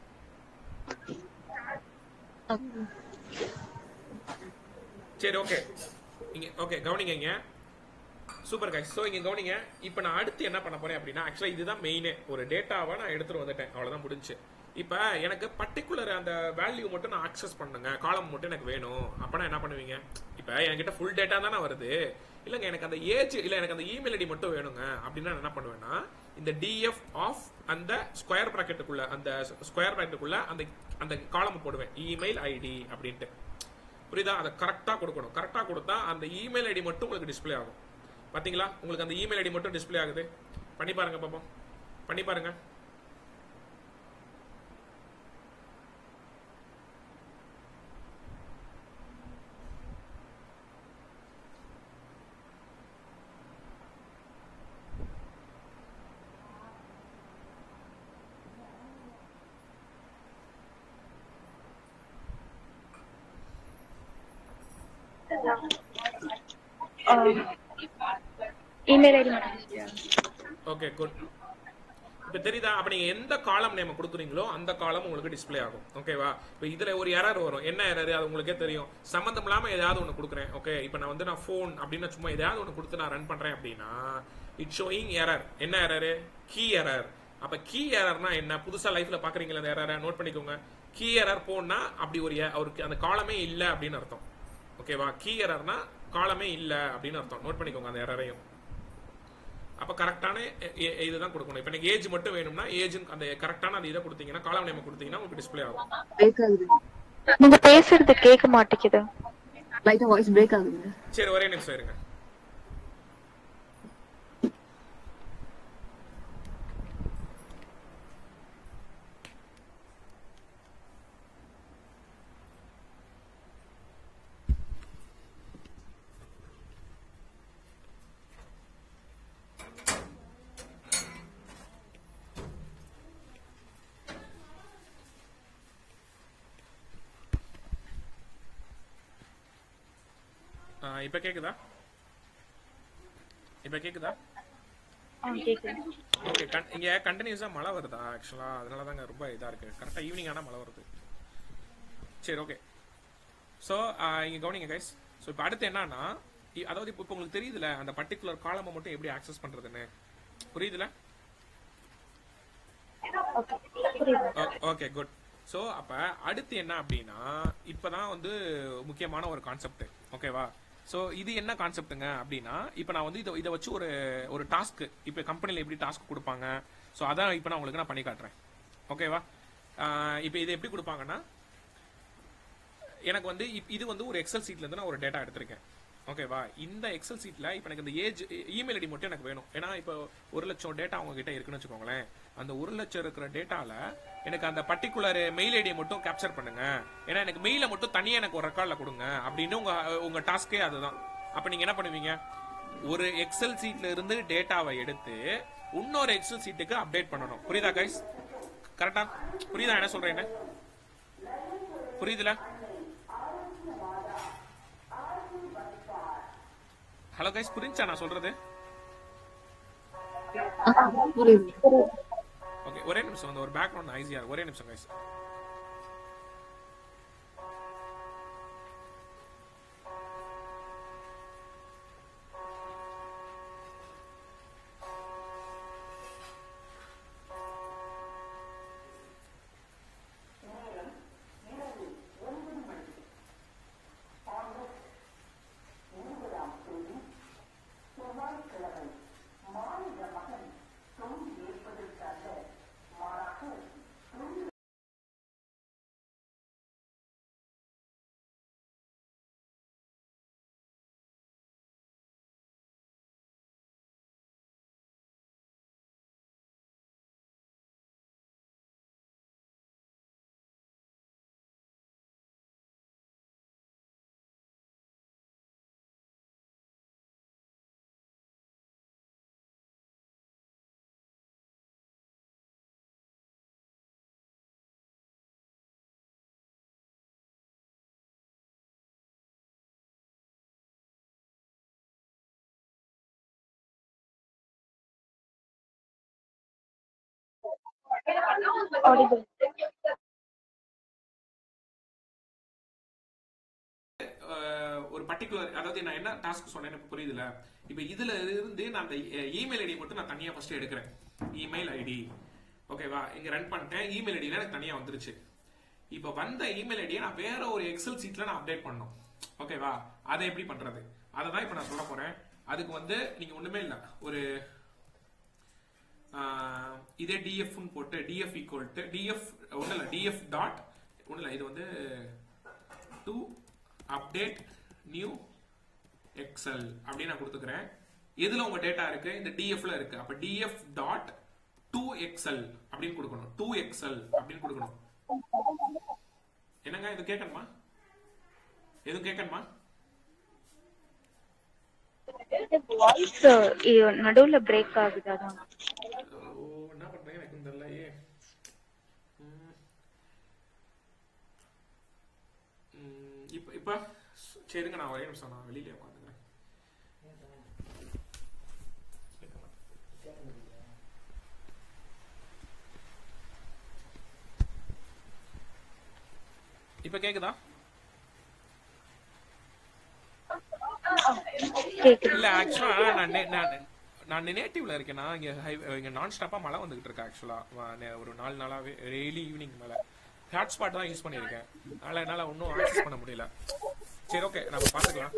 சரி ஓகே இங்க ஓகே கவனிங்க இங்க சூப்பர் கைஸ் ஸோ இங்க கவனிங்க இப்போ நான் அடுத்து என்ன பண்ண போறேன் அப்படின்னா ஆக்சுவலா இதுதான் மெயினே ஒரு டேட்டாவை நான் எடுத்துட்டு வந்துட்டேன் அவ்வளவுதான் முடிஞ்சு இப்போ எனக்கு பர்டிகுலர் அந்த வேல்யூ மட்டும் நான் அக்சஸ் பண்ணுங்க காலம் மட்டும் எனக்கு வேணும் அப்பனா என்ன பண்ணுவீங்க இப்போ என்கிட்ட ஃபுல் டேட்டா தானே வருது இல்லைங்க எனக்கு அந்த ஏஜ் இல்லை எனக்கு அந்த இமெயில் ஐடி மட்டும் வேணுங்க அப்படின்னா நான் என்ன பண்ணுவேன்னா இந்த டிஎஃப் ஆஃப் அந்த ஸ்கொயர் ப்ராக்கெட்டுக்குள்ள அந்த ஸ்கொயர் ப்ராக்கெட்டுக்குள்ள அந்த அந்த காலம் போடுவேன் இமெயில் ஐடி அப்படின்ட்டு புரியுதா அதை கரெக்டாக கொடுக்கணும் கரெக்டாக கொடுத்தா அந்த இமெயில் ஐடி மட்டும் உங்களுக்கு டிஸ்ப்ளே ஆகும் பாத்தீங்களா உங்களுக்கு அந்த இமெயில் ஐடி மட்டும் டிஸ்ப்ளே ஆகுது பண்ணி பாருங்க பாப்போம் பண்ணி பாருங்க இமெயில் ஐடி மட்டும் display ஆகும். ஓகே குட் இப்போ தெரியுதா அப்ப நீங்க எந்த காலம் நேம் கொடுக்குறீங்களோ அந்த காலம் உங்களுக்கு டிஸ்ப்ளே ஆகும் ஓகேவா இப்போ இதுல ஒரு எரர் வரும் என்ன எரர் அது உங்களுக்கே தெரியும் சம்மந்தம் இல்லாம ஏதாவது ஒன்று கொடுக்குறேன் ஓகே இப்போ நான் வந்து நான் ஃபோன் அப்படின்னு சும்மா ஏதாவது ஒன்று கொடுத்து நான் ரன் பண்றேன் அப்படின்னா இட் ஷோயிங் எரர் என்ன எரர் கீ எரர் அப்ப கீ எரர்னா என்ன புதுசா லைஃப்ல பாக்குறீங்களா அந்த எரரை நோட் பண்ணிக்கோங்க கீ எரர் போனா அப்படி ஒரு எ- அவருக்கு அந்த காலமே இல்ல அப்படின்னு அர்த்தம் ஓகேவா கீ எரர்னா காலமே இல்ல அப்படின்னு அர்த்தம் நோட் பண்ணிக்கோங்க அந்த எரரையும் அப்ப கரெக்டான இதுதான் கொடுக்கணும் இப்போ எனக்கு ஏஜ் மட்டும் வேணும்னா ஏஜ் அந்த கரெக்டான அந்த இதை கொடுத்தீங்கன்னா காலம் நேம் கொடுத்தீங்கன்னா உங்களுக்கு டிஸ்ப்ளே ஆகும் பிரேக் ஆகுது நீங்க பேசுறது கேட்க மாட்டேங்குது லைட்டா வாய்ஸ் பிரேக் ஆகுதுங்க சரி ஒரே நிமிஷம் இருங்க ஆ, இப்ப கேக்குதா இப்ப கேக்குதா ஆ கேக்குது ஓகே இங்க கண்டினியூஸா மழை வருதா ஆக்சுவலா அதனால தாங்க ரொம்ப இதா இருக்கு கரெக்டா ஈவினிங் ஆனா மழை வருது சரி ஓகே ஸோ இங்க கவனிங்க கைஸ் ஸோ இப்போ அடுத்து என்னன்னா இ- அதாவது இப்போ இப்போ உங்களுக்கு தெரியுதுல அந்த பர்டிகுலர் காலமை மட்டும் எப்படி ஆக்சஸ் பண்றதுன்னு புரியுதுல ஓகே புரியுது ஓகே குட் ஸோ அப்போ அடுத்து என்ன அப்படின்னா இப்போதான் வந்து முக்கியமான ஒரு கான்செப்ட் ஓகேவா ஸோ இது என்ன கான்செப்ட்டுங்க அப்படின்னா இப்போ நான் வந்து இதை இதை வச்சு ஒரு ஒரு டாஸ்க் இப்போ கம்பெனியில் எப்படி டாஸ்க் கொடுப்பாங்க ஸோ அதான் இப்போ நான் உங்களுக்கு நான் பண்ணி காட்டுறேன் ஓகேவா இப்போ இது எப்படி கொடுப்பாங்கன்னா எனக்கு வந்து இப்- இது வந்து ஒரு எக்ஸல் சீட்ல இருந்து நான் ஒரு டேட்டா எடுத்திருக்கேன் ஓகேவா இந்த எக்ஸல் சீட்ல இப்போ எனக்கு இந்த ஏஜ் இமெயில் ஐடி மட்டும் எனக்கு வேணும் ஏன்னா இப்போ ஒரு லட்சம் டேட்டா அவங்க கிட்ட இருக்குன்னு வச்சுக்கோங்களேன் அந்த ஒரு லட்சம் இருக்கிற டேட்டால எனக்கு அந்த பர்டிகுலர் மெயில் ஐடியை மட்டும் கேப்சர் பண்ணுங்க ஏன்னா எனக்கு மெயிலை மட்டும் தனியா எனக்கு ஒரு ரெக்கார்ட்ல கொடுங்க அப்படின்னு உங்க உங்க டாஸ்கே அதுதான் அப்ப நீங்க என்ன பண்ணுவீங்க ஒரு எக்ஸல் சீட்ல இருந்து டேட்டாவை எடுத்து இன்னொரு எக்ஸல் சீட்டுக்கு அப்டேட் பண்ணணும் புரியுதா கைஸ் கரெக்டா புரியுதா என்ன சொல்றேன் புரியுதுல ஹலோ கைஸ் புரிஞ்சா நான் சொல்றது புரியுது ஓகே ஒரே நிமிஷம் வந்து ஒரு பேக்ரவுண்ட் ஐசியா ஒரே நிமிஷம் கைஸ் audible அஹ், ஒரு பர்டிகுலர் அதாவது நான் என்ன டாஸ்க் சொன்னேன் எனக்கு புரியுதுல இப்போ இதுல இருந்து நான் அந்த இமெயில் ஐடி மட்டும் நான் தனியா ஃபர்ஸ்ட் எடுக்கிறேன் இமெயில் ஐடி ஓகேவா இங்க ரன் பண்ணிட்டேன் இமெயில் ஐடியில எனக்கு தனியா வந்துருச்சு இப்போ வந்த இமெயில் ஐடியை நான் வேற ஒரு எக்ஸல் சீட்ல நான் அப்டேட் பண்ணணும் ஓகேவா அதை எப்படி பண்றது அதை தான் இப்போ நான் சொல்ல போறேன் அதுக்கு வந்து நீங்க ஒண்ணுமே இல்ல ஒரு ஆஹ், இதே டிஎஃப்னு போட்டு டிஎஃப் ஈக்குவல் டு டிஎஃப் ஒன்றும் இல்லை டிஎஃப் டாட் ஒன்றும் இல்லை இது வந்து டு அப்டேட் நியூ எக்ஸல் அப்படின்னு நான் கொடுத்துக்கிறேன் எதுல உங்க டேட்டா இருக்கு இந்த டிஎஃப்ல இருக்கு அப்ப டிஎஃப் டாட் டூ எக்ஸல் அப்படின்னு கொடுக்கணும் டூ எக்ஸல் அப்படின்னு கொடுக்கணும் என்னங்க இது கேட்கணுமா எதுவும் கேட்கணுமா வாய்ஸ் நடுவுல பிரேக் ஆகுது அதான் ஓ என்ன பண்றேன் எனக்கு தெரியலையே ம். ம், இப்ப இப்ப சரிங்க நான் ஒரே நிமிஷம் நான் வெளியில உட்காந்துக்கிறேன் இப்ப கேக்குதா கேக்குது இல்ல ஆக்சுவலா நான் நே- நான் நான் நேட்டிவ்ல இருக்கேன்னா இங்க ஹை- இங்க நான் ஸ்டாப்பா மழை வந்துகிட்டு இருக்கு ஆக்சுவலா ஒரு நாலு நாளாவே டெய்லி ஈவினிங் மேல ஹாட்ஸ்பாட் தான் யூஸ் பண்ணியிருக்கேன் அதனால என்னால ஒன்றும் ஆக்சஸ் பண்ண முடியல சரி ஓகே நம்ம பாத்துக்கலாம்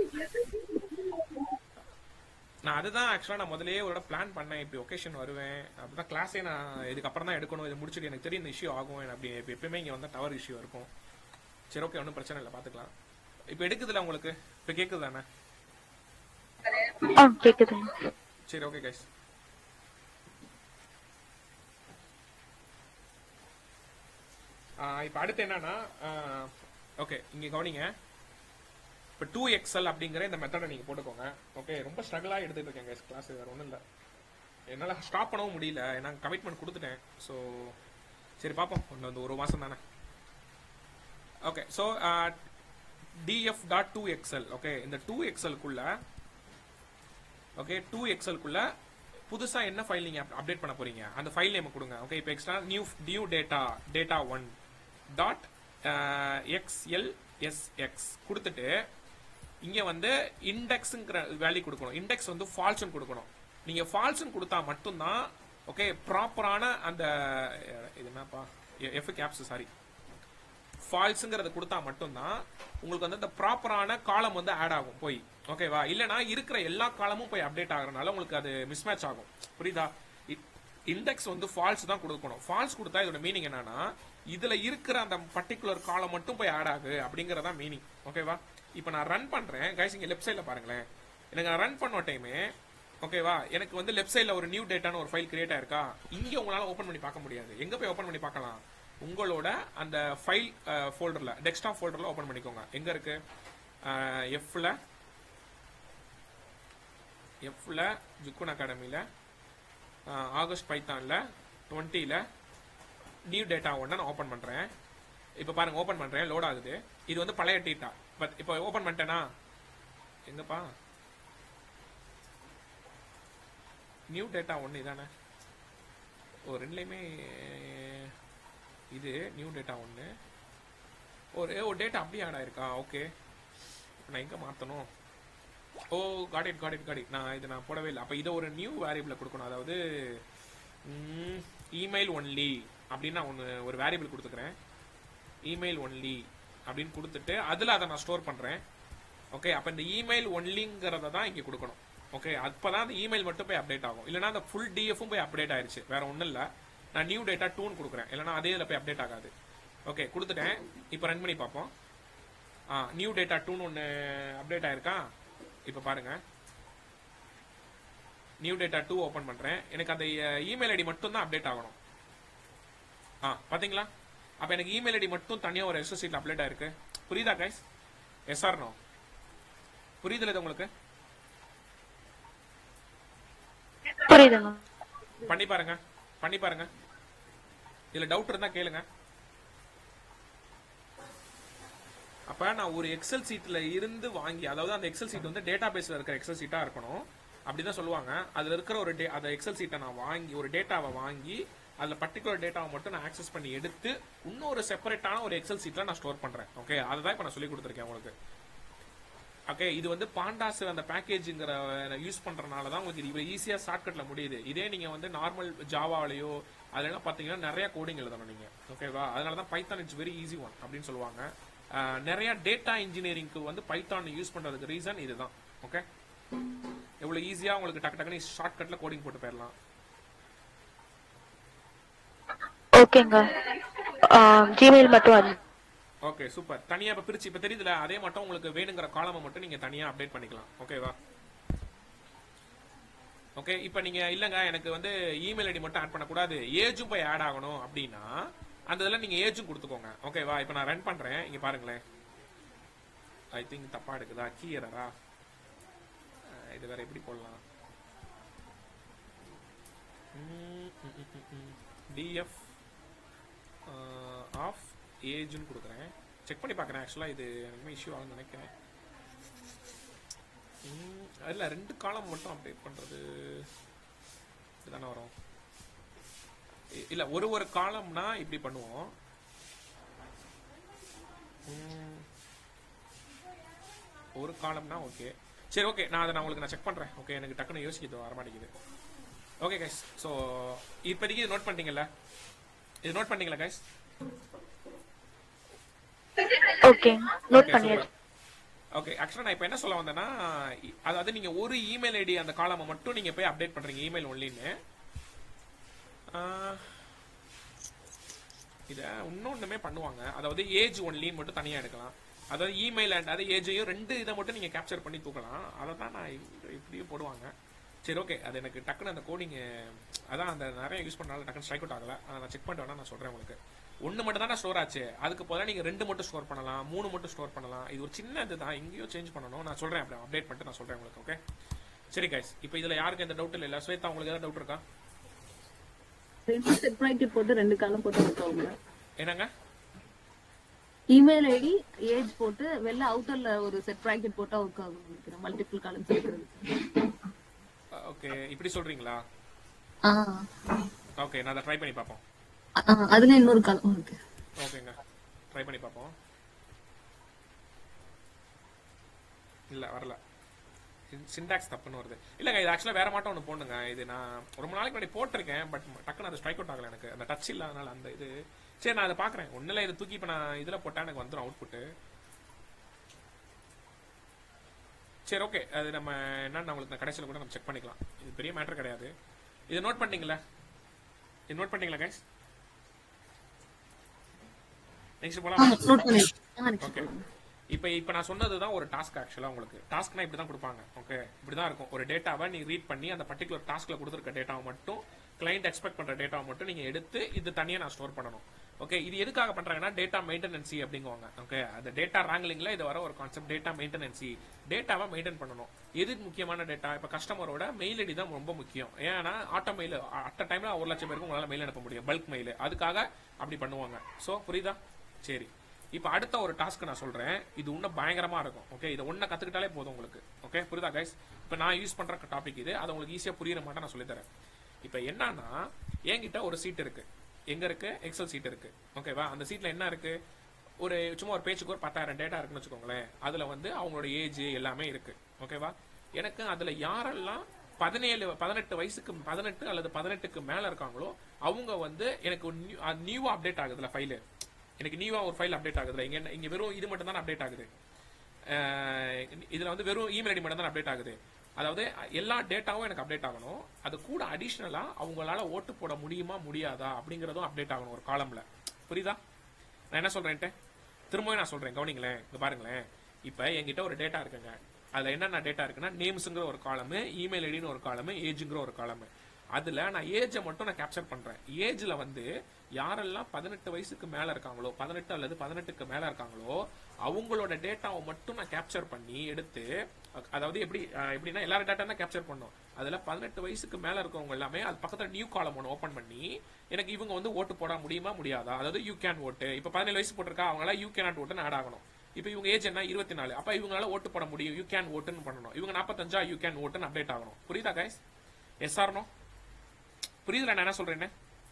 நான் அதுதான் ஆக்சுவலா நான் முதல்லயே ஒரு பிளான் பண்ணேன் இப்படி ஒகேஷன் வருவேன் அப்படிதான் கிளாஸே நான் இதுக்கப்புறம் தான் எடுக்கணும் இதை முடிச்சுட்டு எனக்கு தெரியும் இந்த இஷ்யூ ஆகும் அப்படி இப்ப எப்பயுமே இங்க வந்தா டவர் இஷ்யூ இருக்கும் சரி ஓகே ஒன்றும் பிரச்சனை இல்லை பாத்துக்கலாம் இப்ப எடுக்குதுல உங்களுக்கு இப்ப கேக்குது தானே ஆ கேக்குது சரி ஓகே கைஸ் இப்போ அடுத்து என்னன்னா ஓகே இங்க கவனிங்க இப்போ டூ எக்ஸ்எல் அப்படிங்கிற இந்த மெத்தடை நீங்க போட்டுக்கோங்க ஓகே ரொம்ப ஸ்ட்ரகிளாக எடுத்துட்டு இருக்கேன் கைஸ் கிளாஸ் வேற ஒன்றும் இல்லை என்னால் ஸ்டாப் பண்ணவும் முடியல நான் கமிட்மெண்ட் கொடுத்துட்டேன் ஸோ சரி பார்ப்போம் ஒன்று வந்து ஒரு மாதம் தானே okay so D F dot to X L okay இந்த டூ எக்ஸ்எல்குள்ள ஓகே டூ எக்ஸல்குள்ள புதுசா என்ன ஃபைல் நீங்க அப்டேட் பண்ண போறீங்க அந்த ஃபைல் நேம் கொடுங்க ஓகே இப்போ extra new new data data one dot XL S X கொடுத்துட்டு இங்க வந்து இண்டெக்ஸுங்கிற வேல்யூ கொடுக்கணும் இண்டெக்ஸ் வந்து ஃபால்ஸ்னு கொடுக்கணும் நீங்க ஃபால்ஸ்னு கொடுத்தா மட்டும்தான் ஓகே ப்ராப்பரான அந்த அஹ், இது என்னப்பா எஃப் கேப்ஸ் சாரி ஃபால்ஸுங்கிறத கொடுத்தா மட்டும்தான் உங்களுக்கு வந்து அந்த ப்ராப்பரான காலம் வந்து ஆட் ஆகும் போய் ஓகேவா இல்லனா இருக்கிற எல்லா காலமும் போய் அப்டேட் ஆகுறதுனால உங்களுக்கு அது மிஸ்மேட்ச் ஆகும் புரியுதா இண்டெக்ஸ் வந்து ஃபால்ஸ் தான் கொடுக்கணும் ஃபால்ஸ் கொடுத்தா இதோட மீனிங் என்னன்னா இதுல இருக்கிற அந்த பர்டிகுலர் காலம் மட்டும் போய் ஆட் ஆகு அப்படிங்கறதா மீனிங் ஓகேவா இப்போ நான் ரன் பண்றேன் கைஸ் இங்க லெஃப்ட் சைடுல பாருங்களேன் எனக்கு நான் ரன் பண்ண டைமே ஓகேவா எனக்கு வந்து லெஃப்ட் சைடுல ஒரு நியூ டேட்டான ஒரு ஃபைல் கிரியேட் ஆயிருக்கா இங்க உங்களால ஓபன் பண்ணி பார்க்க முடியாது எங்க போய் ஓபன் பண்ணி பார்க்கலாம் உங்களோட அந்த ஃபைல் ஃபோல்டர்ல டெஸ்க்டாப் ஃபோல்டர்ல ஓபன் பண்ணிக்கோங்க எங்க இருக்கு எஃப்ல எஃப்ல ஜுக்குன் அகாடமில ஆகஸ்ட் பைத்தான்ல டுவெண்ட்டில நியூ டேட்டா ஒன்று நான் ஓப்பன் பண்றேன் இப்போ பாருங்க ஓப்பன் பண்றேன் லோட் ஆகுது இது வந்து பழைய டேட்டா பட் இப்போ ஓப்பன் பண்ணிட்டேனா எங்கப்பா நியூ டேட்டா ஒன்று இதானே ஓ ரெண்டுலையுமே இது நியூ டேட்டா ஒன்று ஒரு ஒரு டேட்டா அப்படியே ஆட் ஆயிருக்கா ஓகே நான் எங்கே மாற்றணும் oh got it got it got it நான் இது நான் போடவே இல்லை அப்போ இதை ஒரு நியூ வேரியபிளை கொடுக்கணும் அதாவது இமெயில் ஒன்லி அப்படின்னு நான் ஒன்று ஒரு வேரியபிள் கொடுத்துக்கிறேன் இமெயில் ஒன்லி அப்படின்னு கொடுத்துட்டு அதில் அதை நான் ஸ்டோர் பண்ணுறேன் ஓகே அப்போ இந்த இமெயில் ஒன்லிங்கிறத தான் இங்கே கொடுக்கணும் ஓகே அப்போ தான் அந்த இமெயில் மட்டும் போய் அப்டேட் ஆகும் இல்லைனா அந்த ஃபுல் டிஎஃப்பும் போய் அப்டேட் ஆயிருச்சு வேற ஒன்றும் இல்லை நான் நியூ டேட்டா டூன்னு கொடுக்குறேன் இல்லைனா அதே இதில் போய் அப்டேட் ஆகாது ஓகே கொடுத்துட்டேன் இப்போ ரன் பண்ணி பார்ப்போம் ஆ நியூ டேட்டா டூன்னு ஒன்று அப்டேட் ஆயிருக்கா இப்போ பாருங்க நியூ டேட்டா டூ ஓப்பன் பண்ணுறேன் எனக்கு அந்த இமெயில் ஐடி மட்டும் தான் அப்டேட் ஆகணும் ஆ பாத்தீங்களா அப்ப எனக்கு இமெயில் ஐடி மட்டும் தனியா ஒரு எஸ்எஸ் சீட்ல அப்டேட் ஆயிருக்கு புரியுதா கைஸ் எஸ் ஆர் நோ புரியுதுல இது உங்களுக்கு புரியுதுங்க பண்ணி பாருங்க பண்ணி பாருங்க இதுல டவுட் இருந்தா கேளுங்க அப்ப நான் ஒரு எக்ஸல் சீட்ல இருந்து வாங்கி அதாவது அந்த எக்ஸல் சீட் வந்து டேட்டா பேஸ்ல இருக்கிற எக்ஸல் சீட்டா இருக்கணும் அப்படிதான் சொல்லுவாங்க அதுல இருக்கிற ஒரு டே அந்த எக்ஸல் சீட்டை நான் வாங்கி ஒரு டேட்டாவை வாங்கி அதுல பர்டிகுலர் டேட்டாவை மட்டும் நான் ஆக்சஸ் பண்ணி எடுத்து இன்னொரு செப்பரேட்டான ஒரு எக்ஸல் சீட்ல நான் ஸ்டோர் பண்றேன் ஓகே அதுதான் இப்ப நான் சொல்லி கொடுத்துருக்கேன் உங்களுக்கு ஓகே இது வந்து பாண்டாஸ் அந்த பேக்கேஜுங்கிற யூஸ் பண்றதுனால தான் உங்களுக்கு இது ஈஸியா ஷார்ட்கட்ல முடியுது இதே நீங்க வந்து நார்மல் ஜாவாலையோ அதெல்லாம் பாத்தீங்கன்னா நிறைய கோடிங் எழுதணும் நீங்க ஓகேவா அதனால தான் Python it's very easy one அப்படின்னு சொல்லுவாங்க அஹ், நிறைய டேட்டா இன்ஜினியரிங்க்கு வந்து பைத்தான் யூஸ் பண்றதுக்கு ரீசன் இதுதான் ஓகே எவ்வளவு ஈஸியா உங்களுக்கு டக்கு டக்குன்னு ஷார்ட்கட்ல கோடிங் போட்டு போயிடலாம் ஓகேங்க ஜிமெயில் மட்டும் அது ஓகே சூப்பர் தனியா இப்ப பிரிச்சு இப்ப தெரியுதுல அதே மட்டும் உங்களுக்கு வேணுங்கிற காலமை மட்டும் நீங்க தனியா அப்டேட் பண்ணிக்கலாம் ஓகேவா ஓகே இப்போ நீங்க இல்லங்க எனக்கு வந்து இமெயில் ஐடி மட்டும் ஆட் பண்ணக்கூடாது ஏஜும் போய் ஆட் ஆகணும் அப்படின்னா அந்த இதில் நீங்க ஏஜும் கொடுத்துக்கோங்க ஓகேவா இப்போ நான் ரன் பண்றேன் இங்க பாருங்களேன் ஐ திங்க் தப்பா எடுக்குதா கீ எரரா இது வேற எப்படி போடலாம் டிஎஃப் ஆஃப் ஏஜ்னு கொடுக்குறேன் செக் பண்ணி பார்க்குறேன் ஆக்சுவலாக இது எனக்குமே இஷ்யூ ஆகும்னு நினைக்கிறேன் ம், இல்ல ரெண்டு காலம் மட்டும் அப்டேட் பண்றது இதுதானே வரும் இ- இல்ல ஒரு ஒரு காலம்னா இப்படி பண்ணுவோம் ம், ஒரு காலம்னா ஓகே சரி ஓகே நான் அதை நான் உங்களுக்கு நான் செக் பண்றேன் ஓகே எனக்கு டக்குன்னு யோசிக்கிறது வர மாட்டேங்குது ஓகே கைஸ் ஸோ இப்போதைக்கு இது நோட் பண்ணிட்டீங்கல்ல இது நோட் பண்ணீங்களா கைஸ் ஓகே நோட் பண்ணியாச்சு ஓகே ஆக்சுவலா நான் இப்போ என்ன சொல்ல வந்தேன்னா இ- அதாவது நீங்க ஒரு இமெயில் ஐடி அந்த காலமை மட்டும் நீங்க போய் அப்டேட் பண்றீங்க இமெயில் ஒன்லின்னு இத இன்னொன்னுமே பண்ணுவாங்க அதாவது ஏஜ் ஒன்லின்னு மட்டும் தனியா எடுக்கலாம் அதாவது இமெயில் அண்ட் அது ஏஜையும் ரெண்டு இதை மட்டும் நீங்க கேப்சர் பண்ணி தூக்கலாம் அதை தான் நான் இப்ப- இப்படியும் போடுவாங்க சரி ஓகே அது எனக்கு டக்குன்னு அந்த கோடிங் அதான் அந்த நிறைய யூஸ் பண்ணால டக்குன்னு ஸ்ட்ரைக் அவுட் ஆகல அதை நான் செக் பண்ணிட்டு வேணா நான் சொல்றேன் உங்களுக்கு ஒன்னு மட்டும் தான் ஸ்டோர் ஆச்சு அதுக்கு பதிலா நீங்க ரெண்டு மட்டும் ஸ்டோர் பண்ணலாம் மூணு மட்டும் ஸ்டோர் பண்ணலாம் இது ஒரு சின்ன இதுதான் எங்கேயோ சேஞ்ச் பண்ணணும் நான் சொல்றேன் அப்படி அப்டேட் பண்ணிட்டு நான் சொல்றேன் உங்களுக்கு ஓகே சரி கைஸ் இப்போ இதுல யாருக்கு எந்த டவுட் இல்ல ஸ்வேதா உங்களுக்கு ஏதாவது டவுட் இருக்கா ரெண்டு செப்பரேட் போட்டு ரெண்டு காலம் போட்டு வச்சுக்கோங்க என்னங்க இமெயில் ஐடி ஏஜ் போட்டு வெளில அவுட்டர்ல ஒரு செட் ப்ராக்கெட் போட்டா ஒர்க் ஆகும் நினைக்கிறேன் மல்டிபிள் காலம்ஸ் இருக்கிறது ஓகே இப்படி சொல்றீங்களா ஆ ஓகே நான் அதை ட்ரை பண்ணி பார்ப்போம் ஆ, அதுல இன்னொரு காலம் இருக்கு ஓகேங்க ட்ரை பண்ணி பார்ப்போம் இல்ல வரல சிண்டாக்ஸ் தப்புன்னு வருது இல்லங்க இது ஆக்சுவலா வேற மாட்டம் ஒன்று போடணுங்க இது நான் ரொம்ப நாளைக்கு முன்னாடி போட்டிருக்கேன் பட் டக்குன்னு அது ஸ்ட்ரைக் அவுட் ஆகல எனக்கு அந்த டச் இல்லாதனால அந்த இது சரி நான் அதை பாக்குறேன் ஒன்னும் இதை தூக்கி இப்ப நான் இதுல போட்டா எனக்கு வந்துடும் அவுட்புட் சரி ஓகே அது நம்ம என்னன்னு உங்களுக்கு நான் கடைசியில் கூட நம்ம செக் பண்ணிக்கலாம் இது பெரிய மேட்டர் கிடையாது இது நோட் பண்ணிட்டீங்களா இது நோட் பண்ணிட்டீங்களா கைஸ் நெக்ஸ்ட் போலாம் நோட் பண்ணி ஆ, next ஓகே இப்போ இப்போ நான் சொன்னது தான் ஒரு டாஸ்க் ஆக்சுவலாக உங்களுக்கு டாஸ்க்னா இப்படி தான் கொடுப்பாங்க ஓகே இப்படி தான் இருக்கும் ஒரு டேட்டாவை நீ ரீட் பண்ணி அந்த பர்டிகுலர் டாஸ்க்ல கொடுத்துருக்க டேட்டாவை மட்டும் கிளைண்ட் எக்ஸ்பெக்ட் பண்ற டேட்டாவை மட்டும் நீங்க எடுத்து இது தனியாக நான் ஸ்டோர் பண்ணணும் ஓகே இது எதுக்காக பண்றாங்கன்னா டேட்டா மெயின்டெனன்சி அப்படிங்குவாங்க ஓகே அந்த டேட்டா ராங்கிலிங்ல இது வர ஒரு கான்செப்ட் டேட்டா மெயின்டெனன்சி டேட்டாவை மெயின்டைன் பண்ணணும் எது முக்கியமான டேட்டா இப்போ கஸ்டமரோட மெயில் ஐடி தான் ரொம்ப முக்கியம் ஏன்னா ஆட்டோ மெயில் அட்ட டைம்ல ஒரு லட்சம் பேருக்கு உங்களால மெயில் அனுப்ப முடியும் பல்க் மெயில் அதுக்காக அப்படி பண்ணுவாங்க ஸோ புரியுதா சரி இப்போ அடுத்த ஒரு டாஸ்க் நான் சொல்றேன் இது இன்னும் பயங்கரமா இருக்கும் ஓகே இதை ஒன்றை கத்துக்கிட்டாலே போதும் உங்களுக்கு ஓகே புரியுதா கைஸ் இப்போ நான் யூஸ் பண்ற டாபிக் இது அது உங்களுக்கு ஈஸியா புரியுற மாட்டேன் நான் சொல்லித்தரேன் இப்போ என்னன்னா என்கிட்ட ஒரு சீட் இருக்கு எங்க இருக்கு எக்ஸல் சீட் இருக்கு ஓகேவா அந்த சீட்ல என்ன இருக்கு ஒரு சும்மா ஒரு பேச்சுக்கு ஒரு பத்தாயிரம் டேட்டா இருக்குன்னு வச்சுக்கோங்களேன் அதுல வந்து அவங்களோட ஏஜ் எல்லாமே இருக்கு ஓகேவா எனக்கு அதுல யாரெல்லாம் பதினேழு பதினெட்டு வயசுக்கு பதினெட்டு அல்லது பதினெட்டுக்கு மேல இருக்காங்களோ அவங்க வந்து எனக்கு நியூவா அப்டேட் ஆகுதுல ஃபைலு எனக்கு நியூவா ஒரு ஃபைல் அப்டேட் ஆகுதுல இங்க என்ன- இங்க வெறும் இது மட்டும் தான் அப்டேட் ஆகுது அஹ் இதுல வந்து வெறும் இமெயில் ஐடி மட்டும் தான் அப்டேட் ஆகுது அதாவது எல்லா டேட்டாவும் எனக்கு அப்டேட் ஆகணும் அது கூட அடிஷ்னலா அவங்களால ஓட்டு போட முடியுமா முடியாதா அப்படிங்கறதும் அப்டேட் ஆகணும் ஒரு காலம்ல புரியுதா நான் என்ன சொல்றேன்ட்டு திரும்பவும் நான் சொல்றேன் கவனிங்களேன் இங்க பாருங்களேன் இப்ப என்கிட்ட ஒரு டேட்டா இருக்குங்க அதுல என்னென்ன டேட்டா இருக்குன்னா நேம்ஸுங்கிற ஒரு காலம் இமெயில் ஐடின்னு ஒரு காலம் ஏஜுங்கிற ஒரு காலம் அதுல நான் ஏஜை மட்டும் நான் கேப்சர் பண்றேன் ஏஜ்ல வந்து யாரெல்லாம் பதினெட்டு வயசுக்கு மேல இருக்காங்களோ பதினெட்டு அல்லது பதினெட்டுக்கு மேல இருக்காங்களோ அவங்களோட டேட்டாவை மட்டும் நான் கேப்சர் பண்ணி எடுத்து அ- அதாவது எப்படி அஹ், எப்படின்னா எல்லா டேட்டா தான் கேப்சர் பண்ணோம் அதுல பதினெட்டு வயசுக்கு மேல இருக்கவங்க எல்லாமே அது பக்கத்துல நியூ காலம் ஒன்று ஓபன் பண்ணி எனக்கு இவங்க வந்து ஓட்டு போட முடியுமா முடியாதா அதாவது யூ கேன் ஓட்டு இப்ப பதினேழு வயசு போட்டிருக்கா அவங்களால யூ கேன் ஓட்டுன்னு ஆட் ஆகணும் இப்போ இவங்க ஏஜ் என்ன இருபத்தி நாலு அப்ப இவங்களால ஓட்டு போட முடியும் யூ கேன் ஓட்டுன்னு பண்ணணும் இவங்க நாற்பத்தஞ்சா யூ கேன் ஓட்டுன்னு அப்டேட் ஆகணும் புரியுதா கைஸ் எஸ் ஆர்னோ புரியுதுல நான் என்ன சொல்றேன்னு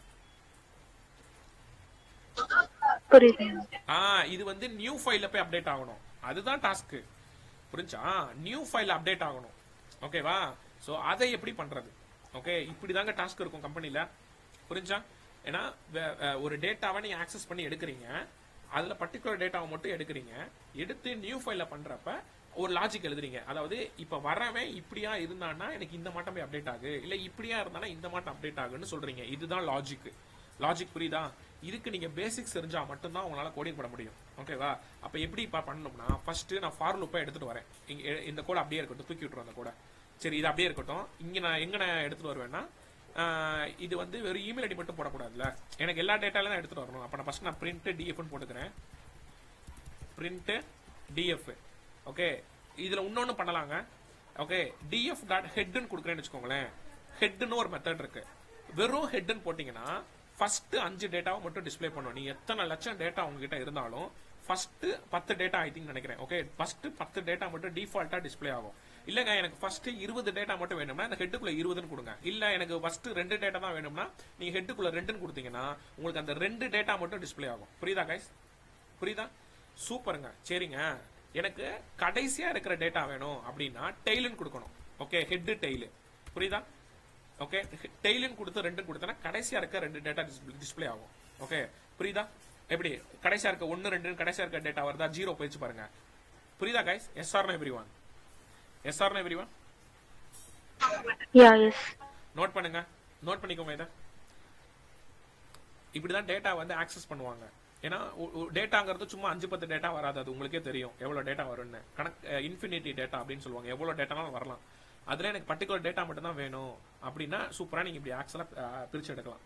புரியுது ஆ இது வந்து நியூ ஃபைல்ல போய் அப்டேட் ஆகணும் அதுதான் டாஸ்க் புரிஞ்சா நியூ ஃபைல் அப்டேட் ஆகணும் ஓகேவா சோ அதை எப்படி பண்றது ஓகே இப்படிதாங்க டாஸ்க் இருக்கும் கம்பெனில புரிஞ்சா ஏன்னா வே- வே- ஒரு டேட்டாவை நீங்க ஆக்சஸ் பண்ணி எடுக்கிறீங்க அதுல பர்டிகுலர் டேட்டாவை மட்டும் எடுக்கிறீங்க எடுத்து நியூ ஃபைல்ல பண்றப்ப ஒரு லாஜிக் எழுதுறீங்க அதாவது இப்ப வரவன் இப்படியா இருந்தான்னா எனக்கு இந்த மாட்டம் போய் அப்டேட் ஆகு இல்ல இப்படியா இருந்தானா இந்த மாட்டம் அப்டேட் ஆகுன்னு சொல்றீங்க இதுதான் லாஜிக் லாஜிக் புரியுதா இதுக்கு நீங்க பேசிக்ஸ் தெரிஞ்சா மட்டும்தான் உங்களால கோடிங் பண்ண முடியும் ஓகேவா அப்ப எப்படி இப்ப பண்ணணும்னா ஃபர்ஸ்ட் நான் ஃபார் லூப்பை எடுத்துட்டு வரேன் இங்க எ- இந்த கோட் அப்படியே இருக்கட்டும் தூக்கி விட்டுருவோம் அந்த கோட சரி இது அப்படியே இருக்கட்டும் இங்க நான் எங்க நான் எடுத்துட்டு வருவேன்னா ஆஹ், இது வந்து வெறும் இமெயில் ஐடி மட்டும் போடக்கூடாதுல்ல எனக்கு எல்லா டேட்டாலும் தான் எடுத்துட்டு வரணும் அப்ப நான் ஃபர்ஸ்ட் நான் பிரிண்ட் டிஎஃப்னு போட்டுக்கிறேன் பிரிண்ட் டிஎஃப் ஓகே இதுல இன்னொன்னு பண்ணலாங்க ஓகே டிஎஃப் டாட் ஹெட்னு கொடுக்குறேன்னு வச்சுக்கோங்களேன் ஹெட்னு ஒரு மெத்தட் இருக்கு வெறும் ஹெட்னு போட்டீங்கன்னா ஃபர்ஸ்ட் அஞ்சு டேட்டாவை மட்டும் டிஸ்ப்ளே பண்ணும் நீங்க எத்தனை லட்சம் டேட்டா உங்ககிட்ட இருந்தாலும் ஃபர்ஸ்ட் பத்து டேட்டா ஐ நினைக்கிறேன் ஓகே ஃபர்ஸ்ட் பத்து டேட்டா மட்டும் டிஃபால்ட்டா டிஸ்ப்ளே ஆகும் இல்லங்க எனக்கு ஃபர்ஸ்ட் இருபது டேட்டா மட்டும் வேணும்னா இந்த ஹெட்டுக்குள்ள இருபதுன்னு கொடுங்க இல்ல எனக்கு ஃபர்ஸ்ட் ரெண்டு டேட்டா தான் வேணும்னா நீங்க ஹெட்டுக்குள்ள ரெண்டுன்னு கொடுத்தீங்கன்னா உங்களுக்கு அந்த ரெண்டு டேட்டா மட்டும் டிஸ்ப்ளே ஆகும் புரியுதா கைஸ் புரியுதா சூப்பருங்க சரிங்க எனக்கு கடைசியா இருக்கிற டேட்டா வேணும் அப்படின்னா டெய்லுன்னு கொடுக்கணும் ஓகே ஹெட் டெய்லு புரியுதா ஓகே டெய்லுன்னு கொடுத்து ரெண்டு கொடுத்தனா கடைசியா இருக்க ரெண்டு டேட்டா டிஸ்ப்ளே ஆகும் ஓகே புரியுதா எப்படி கடைசியா இருக்க ஒன்னு ரெண்டு கடைசியா இருக்க டேட்டா வருதா ஜீரோ போயிடுச்சு பாருங்க புரியுதா guys S R no every one S R no every one yeah yes note பண்ணுங்க நோட் பண்ணிக்கோங்க இதை இப்படிதான் டேட்டா வந்து ஆக்சஸ் பண்ணுவாங்க ஏன்னா டேட்டாங்கிறது சும்மா அஞ்சு பத்து டேட்டா வராது அது உங்களுக்கே தெரியும் எவ்வளவு டேட்டா வரும்னு கணக்கு இன்ஃபினிட்டி டேட்டா அப்படின்னு சொல்லுவாங்க எவ்வளவு டேட்டானாலும் வரலாம் அதுல எனக்கு பர்டிகுலர் டேட்டா மட்டும் தான் வேணும் அப்படின்னா சூப்பரா நீங்க இப்படி ஆக்சலா பிரிச்சு எடுக்கலாம்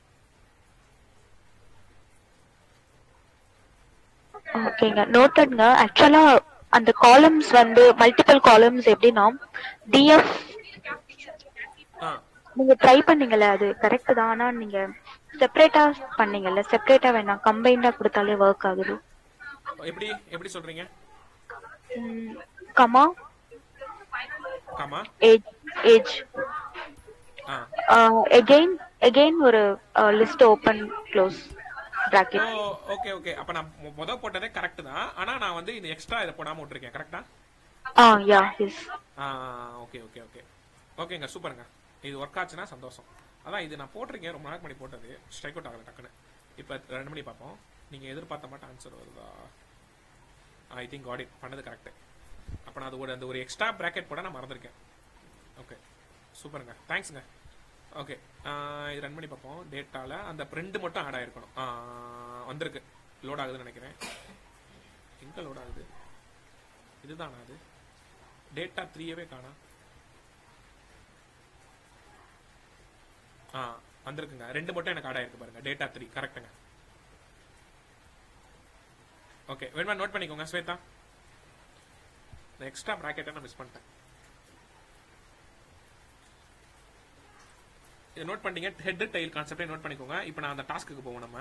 ஓகேங்க நோட்டட்ங்க ஆக்சுவலா அந்த காலம்ஸ் வந்து மல்டிபிள் காலம்ஸ் எப்படின்னா டிஎஃப் ஆ நீங்க ட்ரை பண்ணீங்கல்ல அது கரெக்ட் தான் ஆனா நீங்க செப்பரேட்டா பண்ணீங்கல்ல செப்பரேட்டா வேணாம் கம்பைண்டா கொடுத்தாலே ஒர்க் ஆகுது எப்படி எப்படி சொல்றீங்க கமா ஆமா age age ah again again ஒரு list open close oh bracket okay okay அப்ப நான் மொ- முத போட்டதே கரெக்ட் தான் ஆனா நான் வந்து இந்த எக்ஸ்ட்ரா இதை போடாம விட்டுருக்கேன் கரெக்டா ஆ yeah yes okay okay okay ஓகேங்க சூப்பருங்க இது ஒர்க் ஆச்சுன்னா சந்தோஷம் அதான் இது நான் போட்டிருக்கேன் ரொம்ப நாளைக்கு முன்னாடி போட்டது ஸ்ட்ரைக் அவுட் ஆகல டக்குன்னு இப்போ ரெண்டு மணி பார்ப்போம் நீங்க எதிர்பார்த்த மாட்ட ஆன்சர் வருதா ஐ திங்க் காட் இட் பண்ணது கரெக்ட் அப்போ நான் அது ஒரு அந்த ஒரு எக்ஸ்ட்ரா பிராக்கெட் போட நான் மறந்துருக்கேன் ஓகே சூப்பருங்க தேங்க்ஸுங்க ஓகே இது ரன் பண்ணி பார்ப்போம் டேட்டால அந்த ரெண்டு மட்டும் ஆட் ஆயிருக்கணும் ஆ, வந்திருக்கு லோட் ஆகுதுன்னு நினைக்கிறேன் எங்க லோட் ஆகுது இதுதானா அது டேட்டா த்ரீயவே காணா ஆ வந்திருக்குங்க ரெண்டு மட்டும் எனக்கு ஆட் ஆயிருக்கு பாருங்க டேட்டா த்ரீ கரெக்டுங்க ஓகே வேணுமா நோட் பண்ணிக்கோங்க ஸ்வேதா இந்த எக்ஸ்ட்ரா ப்ராக்கெட்டை நான் மிஸ் பண்ணிட்டேன் இதை நோட் பண்ணிட்டீங்க ஹெட் டைல் கான்செப்டே நோட் பண்ணிக்கோங்க இப்போ நான் அந்த டாஸ்க்குக்கு போவோம் நம்ம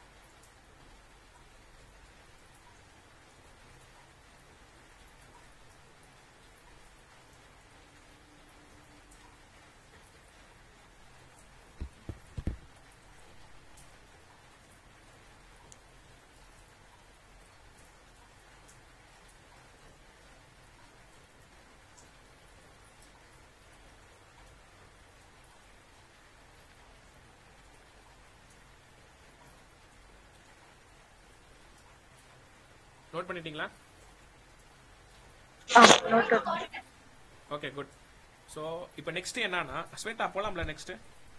நோட் பண்ணிட்டீங்களா ஆ நோட் ஓகே குட் ஸோ இப்போ நெக்ஸ்ட் என்னன்னா ஸ்வேதா போலாம்ல நெக்ஸ்ட்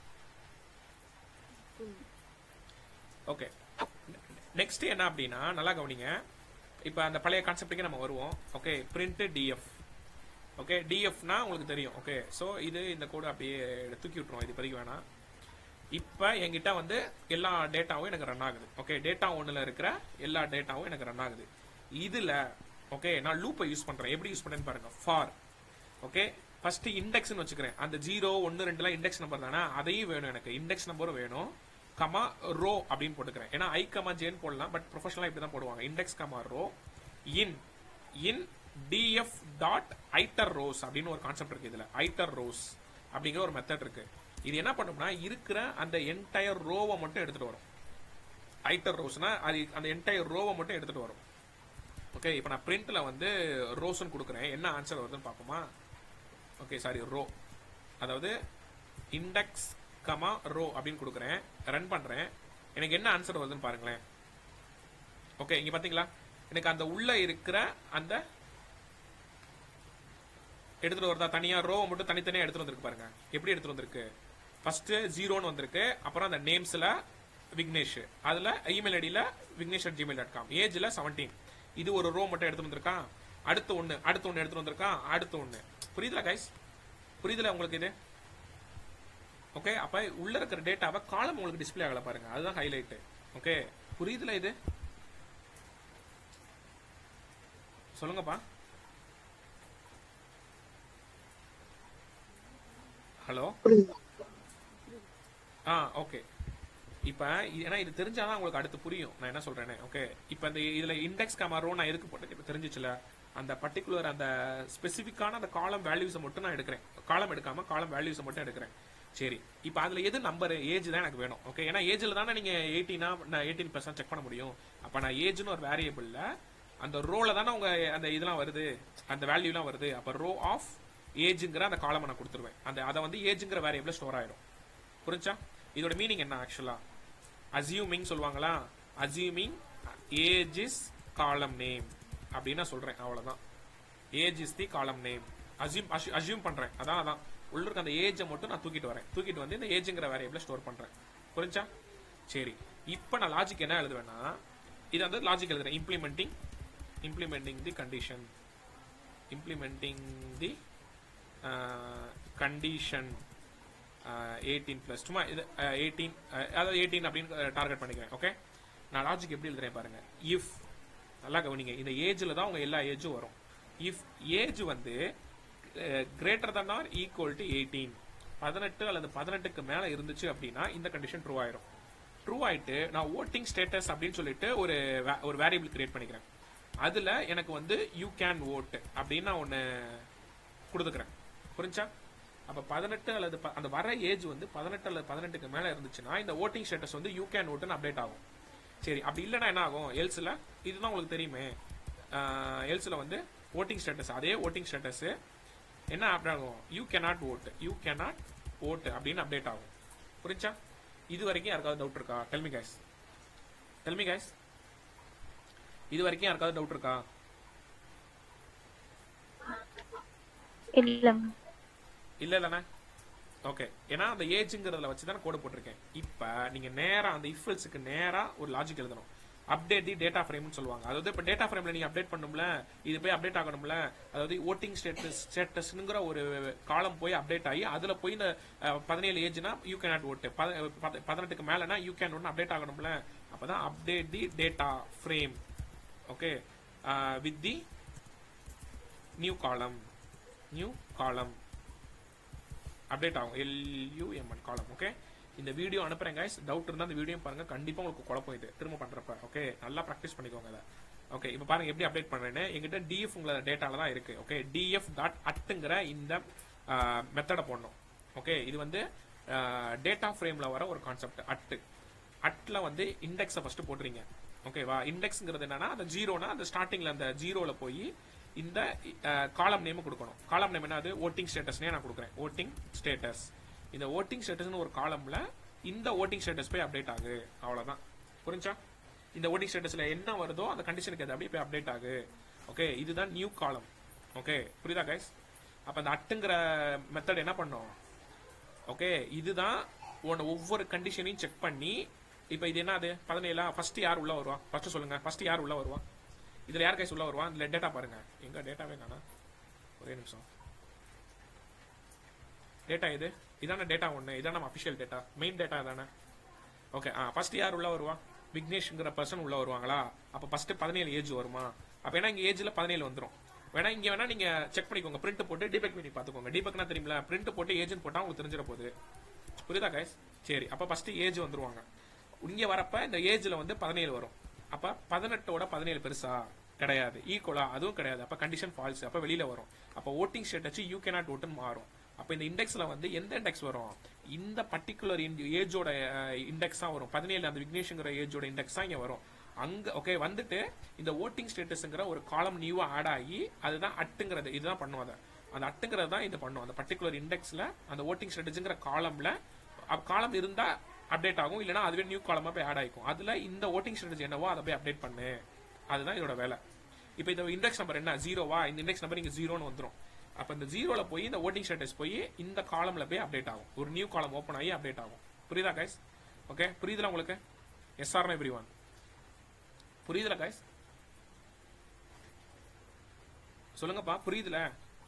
ஓகே நெக்ஸ்ட் என்ன அப்படின்னா நல்லா கவனிங்க இப்போ அந்த பழைய கான்செப்ட்டுக்கே நம்ம வருவோம் ஓகே பிரிண்ட் டிஎஃப் ஓகே டிஎஃப்னா உங்களுக்கு தெரியும் ஓகே ஸோ இது இந்த கோடு அப்படியே தூக்கி விட்டுரும் இது இப்போதைக்கு வேணாம் இப்போ என்கிட்ட வந்து எல்லா டேட்டாவும் எனக்கு ரன் ஆகுது ஓகே டேட்டா ஒன்றில் இருக்கிற எல்லா டேட்டாவும் எனக்கு ரன் ஆகுது இதில் ஓகே நான் லூப்பை யூஸ் பண்ணுறேன் எப்படி யூஸ் பண்ணுறேன்னு பாருங்க ஃபார் ஓகே ஃபர்ஸ்ட் இண்டெக்ஸ்னு வச்சுக்கிறேன் அந்த ஜீரோ ஒன்று ரெண்டுலாம் இண்டெக்ஸ் நம்பர் தானே அதையும் வேணும் எனக்கு இண்டெக்ஸ் நம்பரும் வேணும் கமா ரோ அப்படின்னு போட்டுக்கிறேன் ஏன்னா ஐ கமா ஜேன்னு போடலாம் பட் ப்ரொஃபஷனலாக இப்படி தான் போடுவாங்க index comma row in in D F dot iter rows அப்படின்னு ஒரு கான்செப்ட் இருக்கு இதுல ஐட்டர் ரோஸ் அப்படிங்கிற ஒரு மெத்தட் இருக்கு இது என்ன பண்ணும்னா இருக்கிற அந்த என்டையர் ரோவை மட்டும் எடுத்துட்டு வரும் ஐட்டர் ரோஸ்னா அது அந்த என்டையர் ரோவை மட்டும் எடுத்துட்டு வரும் ஓகே இப்போ நான் பிரிண்ட்ல வந்து ரோஸ்னு கொடுக்குறேன் என்ன ஆன்சர் வருதுன்னு பார்ப்போமா ஓகே சாரி ரோ அதாவது இண்டெக்ஸ் கமா ரோ அப்படின்னு கொடுக்குறேன் ரன் பண்றேன் எனக்கு என்ன ஆன்சர் வருதுன்னு பாருங்களேன் ஓகே இங்க பாத்தீங்களா எனக்கு அந்த உள்ள இருக்கிற அந்த எடுத்துட்டு வருதா தனியா ரோ மட்டும் தனித்தனியா எடுத்துட்டு வந்திருக்கு பாருங்க எப்படி எடுத்துட்டு வந்திருக்கு ஃபர்ஸ்ட் ஜீரோன்னு வந்திருக்கு அப்புறம் அந்த நேம்ஸ்ல விக்னேஷ் அதுல இமெயில் ஐடியில Vignesh at Gmail dot com ஏஜ்ல செவன்டீன் இது ஒரு ரோ மட்டும் எடுத்துட்டு வந்திருக்கான் அடுத்து ஒண்ணு அடுத்து ஒண்ணு எடுத்துட்டு வந்திருக்கான் அடுத்து ஒண்ணு புரியுதுல கைஸ் புரியுதுல உங்களுக்கு இது ஓகே அப்ப உள்ள இருக்கிற டேட்டாவை காலம் உங்களுக்கு டிஸ்ப்ளே ஆகல பாருங்க அதுதான் ஹைலைட் ஓகே புரியுதுல இது சொல்லுங்கப்பா ஹலோ ஆ ஓகே இப்ப இ- ஏன்னா இது தெரிஞ்சாதான் உங்களுக்கு அடுத்து புரியும் நான் என்ன சொல்றேனே ஓகே இப்ப இந்த இதுல இண்டெக்ஸ் கமாரோ நான் எதுக்கு போட்டேன் இப்ப தெரிஞ்சிச்சுல அந்த பர்டிகுலர் அந்த ஸ்பெசிஃபிக்கான அந்த காலம் வேல்யூஸை மட்டும் நான் எடுக்கிறேன் காலம் எடுக்காம காலம் வேல்யூஸை மட்டும் எடுக்கிறேன் சரி இப்போ அதுல எது நம்பர் ஏஜ் தான் எனக்கு வேணும் ஓகே ஏன்னா ஏஜ்ல தானே நீங்க எயிட்டீனா நான் எயிட்டீன் பர்சன்ட் செக் பண்ண முடியும் அப்ப நான் ஏஜ்னு ஒரு வேரியபிள்ல அந்த ரோல தானே உங்க அந்த இதெல்லாம் வருது அந்த வேல்யூலாம் வருது அப்ப ரோ ஆஃப் ஏஜ்ங்கிற அந்த காலமை நான் கொடுத்துருவேன் அந்த அதை வந்து ஏஜ்ங்கிற வேரியபிள் ஸ்டோர் ஆயிடும் புரிஞ்சா இதோட மீனிங் என்ன ஆக்சுவலா அசியூமிங் சொல்லுவாங்களா assuming age is column name அப்படின்னு நான் சொல்றேன் அவ்வளவுதான் ஏஜ் இஸ் தி காலம் நேம் அசியூம் அசியூம் பண்றேன் அதான் அதான் உள்ள இருக்க அந்த ஏஜை மட்டும் நான் தூக்கிட்டு வரேன் தூக்கிட்டு வந்து இந்த ஏஜ்ங்கிற வேரியபிள ஸ்டோர் பண்றேன் புரிஞ்சா சரி இப்போ நான் லாஜிக் என்ன எழுதுவேன்னா இது வந்து லாஜிக் எழுதுறேன் implementing implementing the condition implementing the condition eighteen plus சும்மா இது எயிட்டீன் அதாவது எயிட்டீன் அப்படின்னு டார்கெட் பண்ணிக்கிறேன் ஓகே நான் லாஜிக் எப்படி எழுதுறேன் பாருங்க இஃப் நல்லா கவனிங்க இந்த ஏஜ்ல தான் உங்க எல்லா ஏஜும் வரும் இஃப் ஏஜ் வந்து greater than or equal to eighteen பதினெட்டு அல்லது பதினெட்டுக்கு மேல இருந்துச்சு அப்படின்னா இந்த கண்டிஷன் ட்ரூ ஆயிரும் ட்ரூ ஆயிட்டு நான் ஓட்டிங் ஸ்டேட்டஸ் அப்படின்னு சொல்லிட்டு ஒரு va- ஒரு வேரியபிள் கிரியேட் பண்ணிக்கிறேன் அதுல எனக்கு வந்து யூ கேன் ஓட் அப்படின்னு நான் ஒன்னு கொடுத்துக்கிறேன் புரிஞ்சா அப்ப பதினெட்டு அல்லது ப- அந்த வர ஏஜ் வந்து பதினெட்டு அல்லது பதினெட்டுக்கு மேல இருந்துச்சுன்னா இந்த ஓட்டிங் ஸ்டேட்டஸ் வந்து யூ கேன் ஓட்டுன்னு அப்டேட் ஆகும் சரி அப்படி இல்லைன்னா என்ன ஆகும் எல்ஸ்ல இதுதான் உங்களுக்கு தெரியுமே எல்ஸ்ல வந்து ஓட்டிங் ஸ்டேட்டஸ் அதே ஓட்டிங் ஸ்டேட்டஸ் என்ன அப்டேட் ஆகும் you cannot vote you cannot vote அப்படின்னு அப்டேட் ஆகும் புரிஞ்சா இது வரைக்கும் யாருக்காவது டவுட் இருக்கா டெல்மி கைஸ் டெல்மி கைஸ் இது வரைக்கும் யாருக்காவது டவுட் இருக்கா இல்ல இல்ல தானே ஓகே ஏன்னா அந்த ஏஜ்ங்கிறதுல வச்சு தான் கோடு போட்டிருக்கேன் இப்ப நீங்க நேரா அந்த இஃபல்ஸுக்கு நேரா ஒரு லாஜிக் எழுதணும் அப்டேட் தி டேட்டா ஃப்ரேம்னு சொல்லுவாங்க அதாவது இப்போ டேட்டா ஃப்ரேம்ல நீங்க அப்டேட் பண்ணும்ல இது போய் அப்டேட் ஆகணும்ல அதாவது ஓட்டிங் ஸ்டேட்டஸ் ஸ்டேட்டஸ்ங்கிற ஒரு காலம் போய் அப்டேட் ஆகி அதுல போய் இந்த அஹ், பதினேழு ஏஜ்னா யூ கேன் நாட் ஓட்டு பதினெட்டுக்கு மேலனா யூ கேன் ஒன்று அப்டேட் ஆகணும்ல அப்பதான் update the data frame okay with the new column new column update ஆகும் எல்யூஎம்என் காலம் ஓகே இந்த வீடியோ அனுப்புறேன் guys டவுட் இருந்தா அந்த வீடியோ பாருங்க கண்டிப்பா உங்களுக்கு குழப்பம் இது திரும்ப பண்றப்ப ஓகே நல்லா ப்ராக்டிஸ் பண்ணிக்கோங்க அதை ஓகே இப்போ பாருங்க எப்படி அப்டேட் பண்றேன்னு எங்கிட்ட டிஎஃப் உங்களோட டேட்டால தான் இருக்கு ஓகே டிஎஃப் டாட் அட்டுங்கிற இந்த மெத்தடை போடணும் ஓகே இது வந்து டேட்டா ஃப்ரேம்ல வர ஒரு கான்செப்ட் அட்டு அட்ல வந்து இண்டெக்ஸை ஃபர்ஸ்ட் போடுறீங்க ஓகேவா இண்டெக்ஸ்ங்கிறது என்னன்னா அந்த ஜீரோனா அந்த ஸ்டார்டிங்ல அந்த ஜீரோல போய் இந்த காலம் நேம் கொடுக்கணும் காலம் நேம் என்னது ஓட்டிங் ஸ்டேட்டஸ்னே நான் கொடுக்குறேன் ஓட்டிங் ஸ்டேட்டஸ் இந்த ஓட்டிங் ஸ்டேட்டஸ்னு ஒரு காலம்ல இந்த ஓட்டிங் ஸ்டேட்டஸ் போய் அப்டேட் ஆகு அவ்வளவுதான் புரிஞ்சா இந்த ஓட்டிங் ஸ்டேட்டஸ்ல என்ன வருதோ அந்த கண்டிஷனுக்கு அது அப்படியே போய் அப்டேட் ஆகு ஓகே இதுதான் நியூ காலம் ஓகே புரியுதா கைஸ் அப்ப அந்த அட்டுங்கிற மெத்தட் என்ன பண்ணும் ஓகே இதுதான் உன ஒவ்வொரு கண்டிஷனையும் செக் பண்ணி இப்போ இது என்னது பதினேழா ஃபர்ஸ்ட் யார் உள்ள வருவா ஃபர்ஸ்ட் சொல்லுங்க ஃபர்ஸ்ட் யார் உள்ள வருவா இதுல யார் கைஸ் உள்ள வருவா இதுல டேட்டா பாருங்க எங்க டேட்டாவே காணா ஒரே நிமிஷம் டேட்டா இது இதான டேட்டா ஒண்ணு இதான் நம்ம அபிஷியல் டேட்டா மெயின் டேட்டா தானே ஓகே ஆ ஃபர்ஸ்ட் யார் உள்ள வருவா விக்னேஷ்ங்கிற பர்சன் உள்ள வருவாங்களா அப்ப ஃபர்ஸ்ட் பதினேழு ஏஜ் வருமா அப்ப ஏன்னா இங்க ஏஜ்ல பதினேழு வந்துரும் வேணா இங்க வேணா நீங்க செக் பண்ணிக்கோங்க பிரிண்ட் போட்டு டீபெக் பண்ணி பாத்துக்கோங்க டீபெக்னா தெரியுமில பிரிண்ட் போட்டு ஏஜென்ட் போட்டா உங்களுக்கு தெரிஞ்சிட போகுது புரியுதா கைஸ் சரி அப்ப ஃபர்ஸ்ட் ஏஜ் வந்துருவாங்க இங்க வரப்ப இந்த ஏஜ்ல வந்து பதினேழு வரும் அப்ப பதினெட்டோட பதினேழு பெருசா கிடையாது ஈக்குவலா அதுவும் கிடையாது அப்ப கண்டிஷன் ஃபால்ஸ் அப்ப வெளியில வரும் அப்ப ஓட்டிங் ஸ்டேட்டஸ் யூ கேனாட் ஓட்டுன்னு மாறும் அப்ப இந்த இண்டெக்ஸ்ல வந்து எந்த இண்டெக்ஸ் வரும் இந்த பர்டிகுலர் ஏஜோட இண்டெக்ஸ் தான் வரும் பதினேழு அந்த விக்னேஷ்ங்கிற ஏஜோட இண்டெக்ஸ் தான் இங்க வரும் அங்க ஓகே வந்துட்டு இந்த ஓட்டிங் ஸ்டேட்டஸ்ங்கிற ஒரு காலம் நியூவா ஆட் ஆகி அதுதான் அட்டுங்கிறது இதுதான் பண்ணும் அதை அந்த அட்டுங்கிறது தான் இது பண்ணும் அந்த பர்டிகுலர் இண்டெக்ஸ்ல அந்த ஓட்டிங் ஸ்டேட்டஸ்ங்கிற காலம்ல காலம் இருந்தா அப்டேட் ஆகும் இல்லனா அதுவே நியூ காலமா போய் ஆட் ஆயிக்கும் அதுல இந்த ஓட்டிங் ஸ்ட்ராட்டஜி என்னவோ அதை போய் அப்டேட் பண்ணு அதுதான் இதோட வேலை இப்போ இந்த இண்டெக்ஸ் நம்பர் என்ன ஜீரோவா இந்த இண்டெக்ஸ் நம்பர் இங்க ஜீரோன்னு வந்துரும் அப்ப இந்த ஜீரோல போய் இந்த ஓட்டிங் ஸ்டேட்டஸ் போய் இந்த காலம்ல போய் அப்டேட் ஆகும் ஒரு நியூ காலம் ஓப்பன் ஆகி அப்டேட் ஆகும் புரியுதா கைஸ் ஓகே புரியுதுல உங்களுக்கு எஸ் ஆர் எவ்ரி ஒன் புரியுதுல கைஸ் சொல்லுங்கப்பா புரியுதுல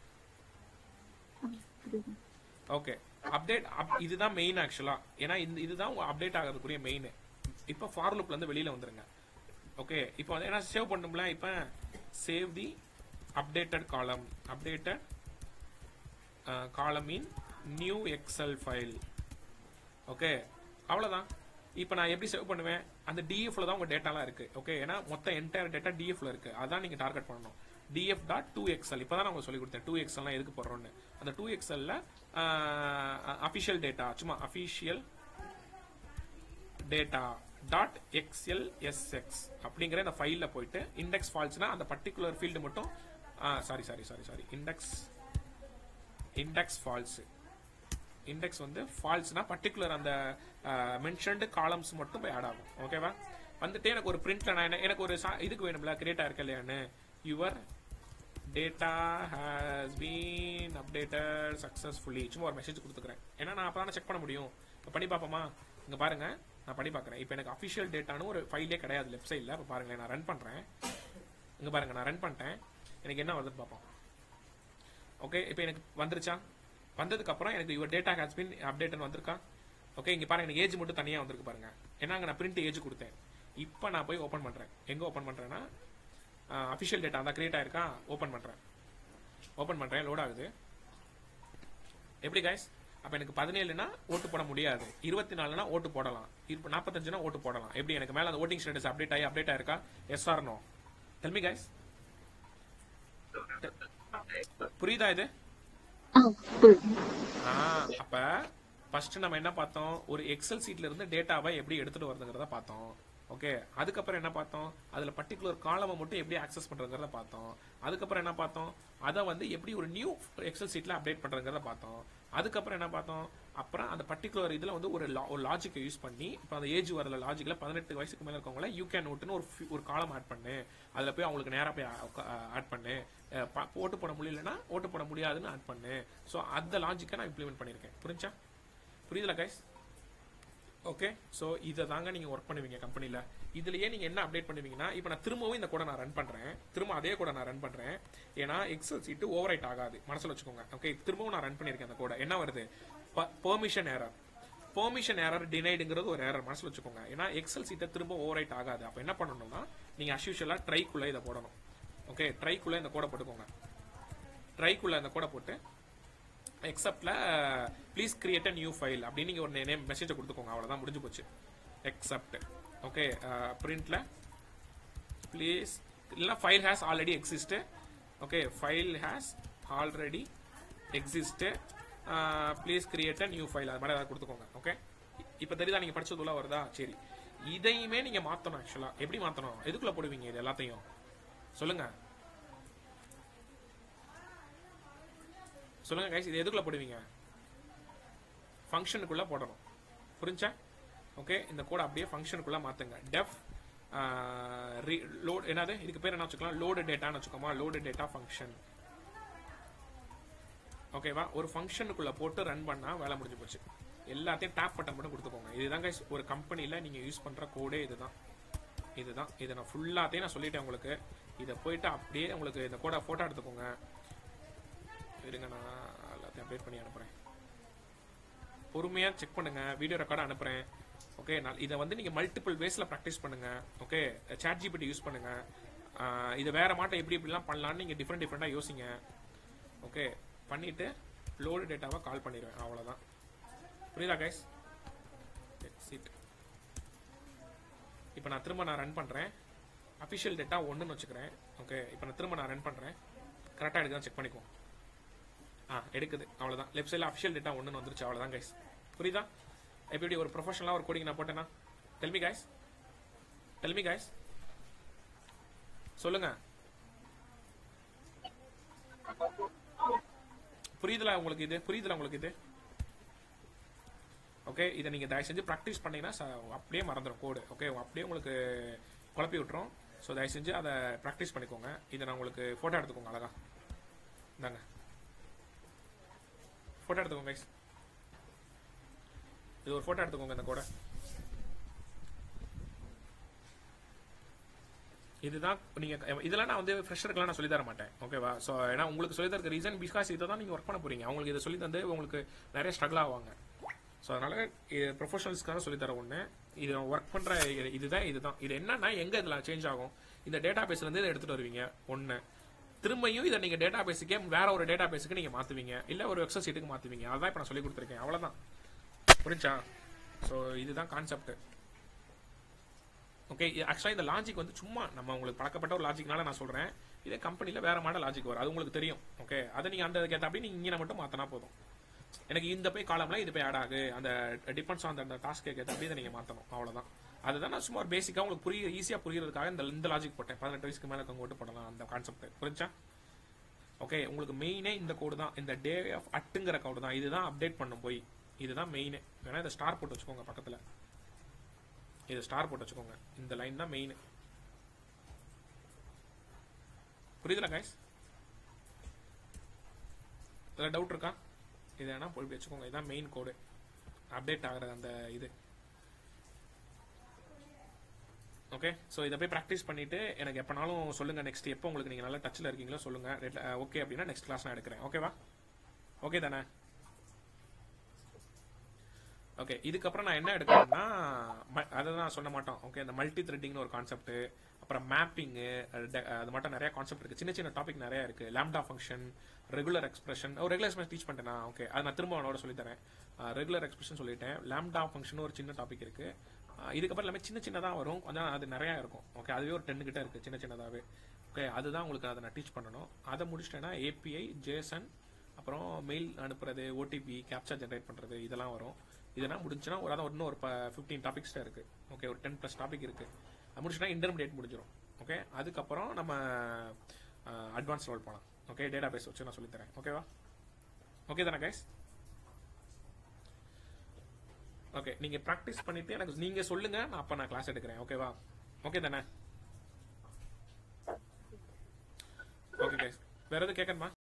ஓகே அப்டேட் இதுதான் மெயின் ஆக்சுவலா ஏன்னா இந்த இதுதான் அப்டேட் ஆகிறதுக்குரிய மெயின் இப்போ ஃபார் லூப்ல இருந்து வெளியில வந்துருங்க ஓகே இப்போ வந்து ஏன்னா சேவ் பண்ணும்ல இப்போ save the updated column updated column in new Excel file okay அவ்வளவுதான் இப்போ நான் எப்படி சேவ் பண்ணுவேன் அந்த டிஎஃப்ல தான் உங்க டேட்டாலாம் இருக்கு ஓகே ஏன்னா மொத்த என்டையர் டேட்டா டிஎஃப்ல இருக்கு அதான் நீங்க டார்கெட் பண்ணணும் டிஎஃப் டாட் டூ எக்ஸ்எல் இப்போ தான் நான் உங்களுக்கு சொல்லி கொடுத்தேன் டூ எக்ஸ்எல்லாம் எதுக்கு போடுறோம்னு அந்த டூ எக்ஸ்எல்ல அஃபிஷியல் டேட்டா சும்மா official data dot XL xlsx அப்படிங்கிற இந்த ஃபைல்ல போயிட்டு இண்டெக்ஸ் ஃபால்ஸ்னா அந்த பர்டிகுலர் ஃபீல்டு மட்டும் sorry sorry sorry sorry index index false index வந்து ஃபால்ஸ்னா பர்டிகுலர் அந்த மென்ஷன்டு காலம்ஸ் மட்டும் போய் ஆட் ஆகும் ஓகேவா வந்துட்டு எனக்கு ஒரு பிரிண்ட்ல நான் என்ன- எனக்கு ஒரு சா- இதுக்கு வேணும்ல கிரியேட் ஆயிருக்க இல்லையான்னு your data has been updated successfully சும்மா ஒரு மெசேஜ் கொடுத்துக்கிறேன் ஏன்னா நான் அப்பதான் செக் பண்ண முடியும் இப்போ பண்ணி பார்ப்போமா இங்க பாருங்க நான் பண்ணி பார்க்கறேன் இப்போ எனக்கு அஃபிஷியல் டேட்டான்னு ஒரு ஃபைலே கிடையாது லெஃப்ட் சைடில் இப்போ பாருங்களேன் நான் ரன் பண்றேன் இங்க பாருங்க நான் ரன் பண்ணிட்டேன் எனக்கு என்ன வருதுன்னு பார்ப்போம் ஓகே இப்போ எனக்கு வந்துருச்சா வந்ததுக்கு அப்புறம் எனக்கு யுவர் டேட்டா ஹேஸ் பின் அப்டேட்னு வந்திருக்கா ஓகே இங்க பாருங்க எனக்கு ஏஜ் மட்டும் தனியா வந்திருக்கு பாருங்க ஏன்னா அங்க நான் பிரிண்ட் ஏஜ் கொடுத்தேன் இப்போ நான் போய் ஓபன் பண்றேன் எங்க ஓபன் பண்றேன்னா அஃபிஷியல் டேட்டா தான் கிரியேட் ஆயிருக்கா ஓபன் பண்றேன் ஓபன் பண்றேன் லோட் ஆகுது எப்படி கைஸ் அப்ப எனக்கு பதினேழுனா ஓட்டு போட முடியாது இருபத்தி நாலுனா ஓட்டு போடலாம் இப்போ நாற்பத்தஞ்சுனா ஓட்டு போடலாம் எப்படி எனக்கு மேல அந்த ஓட்டிங் ஸ்டேட்டஸ் அப்டேட் ஆகி அப்டேட் ஆயிருக்கா yes or no tell me guys புரியுதா இது ஆ புரியுது ஆ, அப்ப ஃபர்ஸ்ட் நம்ம என்ன பார்த்தோம் ஒரு எக்ஸல் சீட்ல இருந்து டேட்டாவை எப்படி எடுத்துட்டு வருதுங்கிறத பார்த்தோம் ஓகே அதுக்கப்புறம் என்ன பார்த்தோம் அதுல பர்டிகுலர் காலமை மட்டும் எப்படி ஆக்சஸ் பண்றதுங்கிறத பார்த்தோம் அதுக்கப்புறம் என்ன பார்த்தோம் அதை வந்து எப்படி ஒரு நியூ எக்ஸல் சீட்ல அப்டேட் பண்றதுங்கிறத பார்த்தோம் அதுக்கப்புறம் என்ன பார்த்தோம் அப்புறம் அந்த பர்டிகுலர் இதுல வந்து ஒரு la- ஒரு லாஜிக்கை யூஸ் பண்ணி இப்போ அந்த ஏஜ் வரல லாஜிக்ல பதினெட்டு வயசுக்கு மேல இருக்கவங்கள யூ கேன் நோட்டுன்னு ஒரு few- ஒரு காலம் ஆட் பண்ணு அதுல போய் அவங்களுக்கு நேரா போய் ஆட் பண்ணு அஹ் ப- ஓட்டு போட முடியலன்னா ஓட்டு போட முடியாதுன்னு ஆட் பண்ணு ஸோ அந்த லாஜிக்கை நான் இம்ப்ளிமெண்ட் பண்ணியிருக்கேன் புரிஞ்சா புரியுதுல கைஸ் ஓகே ஸோ இதை தாங்க நீங்கள் ஒர்க் பண்ணுவீங்க கம்பெனியில் இதுலயே நீங்கள் என்ன அப்டேட் பண்ணுவீங்கன்னா இப்போ நான் திரும்பவும் இந்த கூட நான் ரன் பண்ணுறேன் திரும்ப அதே கூட நான் ரன் பண்ணுறேன் ஏன்னா எக்ஸல் சீட்டு ஓவர் ரைட் ஆகாது மனசில் வச்சுக்கோங்க ஓகே திரும்பவும் நான் ரன் பண்ணியிருக்கேன் அந்த கூட என்ன வருது பெர்மிஷன் ஏரர் பெர்மிஷன் ஏரர் டினைடுங்கிறது ஒரு ஏரர் மனசில் வச்சுக்கோங்க ஏன்னா எக்ஸல் சீட்டை திரும்ப ஓவர் ரைட் ஆகாது அப்போ என்ன பண்ணணும்னா நீங்கள் அஸ்யூஷுவலாக ட்ரைக்குள்ளே இதை போடணும் ஓகே ட்ரைக்குள்ளே இந்த கோடை போட்டுக்கோங்க ட்ரைக்குள்ளே இந்த கோடை போட்டு எக்ஸப்ட்ல please create a new file அப்படின்னு நீங்க ஒரு நேம் மெசேஜை கொடுத்துக்கோங்க அவ்வளவுதான் முடிஞ்சு போச்சு எக்ஸப்ட் ஓகே பிரிண்ட்ல ப்ளீஸ் இல்லைனா file has already exist okay file has already exist please create a new file அது மாதிரி ஏதாவது கொடுத்துக்கோங்க ஓகே இப்போ தெரியுதா நீங்க படிச்சது உள்ள வருதா சரி இதையுமே நீங்க மாத்தணும் ஆக்சுவலா எப்படி மாத்தணும் எதுக்குள்ள போடுவீங்க இது எல்லாத்தையும் சொல்லுங்க சொல்லுங்க கைஸ் இது எதுக்குள்ள போடுவீங்க ஃபங்க்ஷனுக்குள்ள போடணும் புரிஞ்சா ஓகே இந்த கோட் அப்படியே ஃபங்க்ஷனுக்குள்ள மாத்துங்க டெஃப் லோட் என்னது இதுக்கு பேர் என்ன வச்சுக்கலாம் லோடு டேட்டான்னு வச்சுக்கோமா லோடு டேட்டா ஃபங்க்ஷன் ஓகேவா ஒரு ஃபங்க்ஷனுக்குள்ள போட்டு ரன் பண்ணா வேலை முடிஞ்சு போச்சு எல்லாத்தையும் டேப் பட்டன் மட்டும் கொடுத்துக்கோங்க இதுதான் guys ஒரு கம்பெனில நீங்க யூஸ் பண்ற கோடே இதுதான் இதுதான் இதை நான் ஃபுல்லாத்தையும் நான் சொல்லிட்டேன் உங்களுக்கு இதை போயிட்டு அப்படியே உங்களுக்கு இந்த கோடை போட்டோ எடுத்துக்கோங்க இருங்க நான் எல்லாத்தையும் அப்டேட் பண்ணி அனுப்புறேன் பொறுமையா செக் பண்ணுங்க வீடியோ ரெக்கார்ட் அனுப்புறேன் ஓகே நான் இதை வந்து நீங்க மல்டிபிள் வேஸ்ல ப்ராக்டிஸ் பண்ணுங்க ஓகே சாட் ஜிபிடி யூஸ் பண்ணுங்க ஆஹ் இது வேற மாட்டம் எப்படி இப்படிலாம் பண்ணலாம்னு நீங்க டிஃப்ரெண்ட் டிஃப்ரெண்டா யோசிங்க ஓகே பண்ணிட்டு லோடு டேட்டாவை கால் பண்ணிடுவேன் அவ்வளவுதான் புரியுதா கைஸ் எக்ஸிட் இப்போ நான் திரும்ப நான் ரன் பண்றேன் அஃபிஷியல் டேட்டா ஒன்றுன்னு வச்சுக்கிறேன் ஓகே இப்போ நான் திரும்ப நான் ரன் பண்றேன் கரெக்டாக எடுக்குதான் செக் பண்ணிக்குவோம் ஆ எடுக்குது அவ்வளவுதான் லெஃப்ட் சைடில் அஃபிஷியல் டேட்டா ஒன்று வந்துருச்சு அவ்வளவுதான் கைஸ் புரியுதா எப்படி ஒரு ப்ரொஃபஷனலாக ஒரு கோடிங் நான் போட்டேன்னா டெல்மி கைஸ் டெல்மி கைஸ் சொல்லுங்க புரியுதுல உங்களுக்கு இது புரியுதுல உங்களுக்கு இது ஓகே இதை நீங்க தயவு செஞ்சு ப்ராக்டிஸ் பண்ணீங்கன்னா ச- அப்படியே மறந்துடும் கோடு ஓகே அப்படியே உங்களுக்கு குழப்பி விட்டுரும் ஸோ தயவு செஞ்சு அதை ப்ராக்டிஸ் பண்ணிக்கோங்க இதை நான் உங்களுக்கு ஃபோட்டோ எடுத்துக்கோங்க அழகா இந்தாங்க ஃபோட்டோ எடுத்துக்கோங்க guys. இது ஒரு ஃபோட்டோ எடுத்துக்கோங்க இந்த கூட இதுதான் நீங்க இதெல்லாம் நான் வந்து ஃப்ரெஷருக்குலாம் நான் சொல்லி தர மாட்டேன் ஓகேவா ஸோ ஏன்னா உங்களுக்கு சொல்லி தரக்கு ரீசன் பிகாஸ் இதை தான் நீங்க ஒர்க் பண்ண போறீங்க அவங்களுக்கு இதை சொல்லி தந்து உங்களுக்கு நிறைய ஸ்ட்ரகிள் ஆவாங்க ஸோ அதனால இது ப்ரொஃபஷனல்ஸ்க்காக சொல்லி தர ஒன்று இது ஒர்க் பண்ற இது- இதுதான் இதுதான் இது என்னன்னா எங்க இதுல சேஞ்ச் ஆகும் இந்த டேட்டா பேஸ்ல இருந்து இதை எடுத்துட்டு வருவீங்க ஒன்று திரும்பியும் இதை நீங்க டேட்டா பேஸுக்கே வேற ஒரு டேட்டா பேஸுக்கு நீங்க மாத்துவீங்க இல்ல ஒரு எக்ஸல் சீட்டுக்கு மாத்துவீங்க அதான் இப்போ நான் சொல்லி கொடுத்துருக்கேன் அவ்வளவுதான் புரிஞ்சா ஸோ இதுதான் கான்செப்ட் ஓகே ஆக்சுவலாக இந்த லாஜிக் வந்து சும்மா நம்ம உங்களுக்கு பழக்கப்பட்ட ஒரு லாஜிக்னால நான் சொல்றேன் இதே கம்பெனியில் வேற மாடல் லாஜிக் வரும் அது உங்களுக்கு தெரியும் ஓகே அதை நீங்க அந்த கேட்ட அப்படி நீங்க இங்கே மட்டும் மாத்தினா போதும் எனக்கு இந்த போய் காலம்ல இது போய் ஆட் ஆகு அந்த டிபெண்ட்ஸ் ஆன் அந்த டாஸ்க்கு கேட்ட அப்படி இதை நீங்க மாத்தணும் அவ்வளவுதான் அதுதான் நான் சும்மா பேசிக்கா உங்களுக்கு புரிய ஈஸியா புரியறதுக்காக இந்த இந்த லாஜிக் போட்டேன் பதினெட்டு வயசுக்கு மேல இருக்கவங்க ஓட்டு போடலாம் அந்த கான்செப்ட் புரிஞ்சா ஓகே உங்களுக்கு மெயினே இந்த கோடு தான் இந்த டே ஆஃப் அட்டுங்கிற கோடு தான் இதுதான் அப்டேட் பண்ணும் போய் இதுதான் மெயின் வேணா இதை ஸ்டார் போட்டு வச்சுக்கோங்க பக்கத்துல இது ஸ்டார் போட்டு வச்சுக்கோங்க இந்த லைன் தான் மெயின் புரியுதுல கைஸ் இதில் டவுட் இருக்கா இது வேணா போய் வச்சுக்கோங்க இதான் மெயின் கோடு அப்டேட் ஆகுறது அந்த இது ஓகே ஸோ இதை போய் ப்ராக்டிஸ் பண்ணிட்டு எனக்கு எப்போனாலும் சொல்லுங்க நெக்ஸ்ட் எப்போ உங்களுக்கு நீங்கள் நல்லா டச்சில் இருக்கீங்களோ சொல்லுங்க ஓகே அப்படின்னா நெக்ஸ்ட் கிளாஸ் நான் எடுக்கிறேன் ஓகேவா ஓகே தானே ஓகே இதுக்கப்புறம் நான் என்ன எடுக்கிறேன்னா ம- அதை நான் சொல்ல மாட்டோம் ஓகே இந்த மல்டி த்ரெட்டிங்னு ஒரு கான்செப்ட் அப்புறம் மேப்பிங்கு அது மட்டும் நிறைய கான்செப்ட் இருக்கு சின்ன சின்ன டாபிக் நிறைய இருக்கு லாம்டா ஃபங்க்ஷன் ரெகுலர் எக்ஸ்பிரஷன் ஒரு ரெகுலர் எக்ஸ்பிரஷன் டீச் பண்ணிட்டேனா ஓகே அது நான் திரும்ப அவனோட சொல்லி தரேன் ரெகுலர் எக்ஸ்பிரஷன் சொல்லிட்டேன் லாம்டா ஃபங்க்ஷன் ஒரு சின்ன டாபிக் இருக்கு அஹ் இதுக்கப்புறம் எல்லாமே சின்ன சின்னதாக வரும் கொஞ்சம் அது நிறைய இருக்கும் ஓகே அதுவே ஒரு டென் கிட்ட இருக்கு சின்ன சின்னதாகவே ஓகே அதுதான் உங்களுக்கு அதை நான் டீச் பண்ணணும் அதை முடிச்சிட்டேன்னா ஏபிஐ ஜேசன் அப்புறம் மெயில் அனுப்புறது ஓடிபி கேப்சா ஜென்ரேட் பண்றது இதெல்லாம் வரும் இதெல்லாம் முடிஞ்சுன்னா ஒரு அதான் இன்னும் ஒரு ஃபிஃப்டீன் டாபிக்ஸ் இருக்கு ஓகே ஒரு டென் ப்ளஸ் டாபிக் இருக்கு அது முடிச்சுன்னா இன்டர்மீடியட் முடிஞ்சிடும் ஓகே அதுக்கப்புறம் நம்ம அட்வான்ஸ் லெவல் போகலாம் ஓகே டேட்டா பேஸ் வச்சு நான் சொல்லித்தரேன் ஓகேவா ஓகே தானே கைஸ் ஓகே நீங்க ப்ராக்டிஸ் பண்ணிட்டு எனக்கு நீங்க சொல்லுங்க நான் அப்ப நான் கிளாஸ் எடுக்கிறேன் ஓகேவா ஓகே தானே ஓகே கைஸ் வேற எதுவும் கேட்கணுமா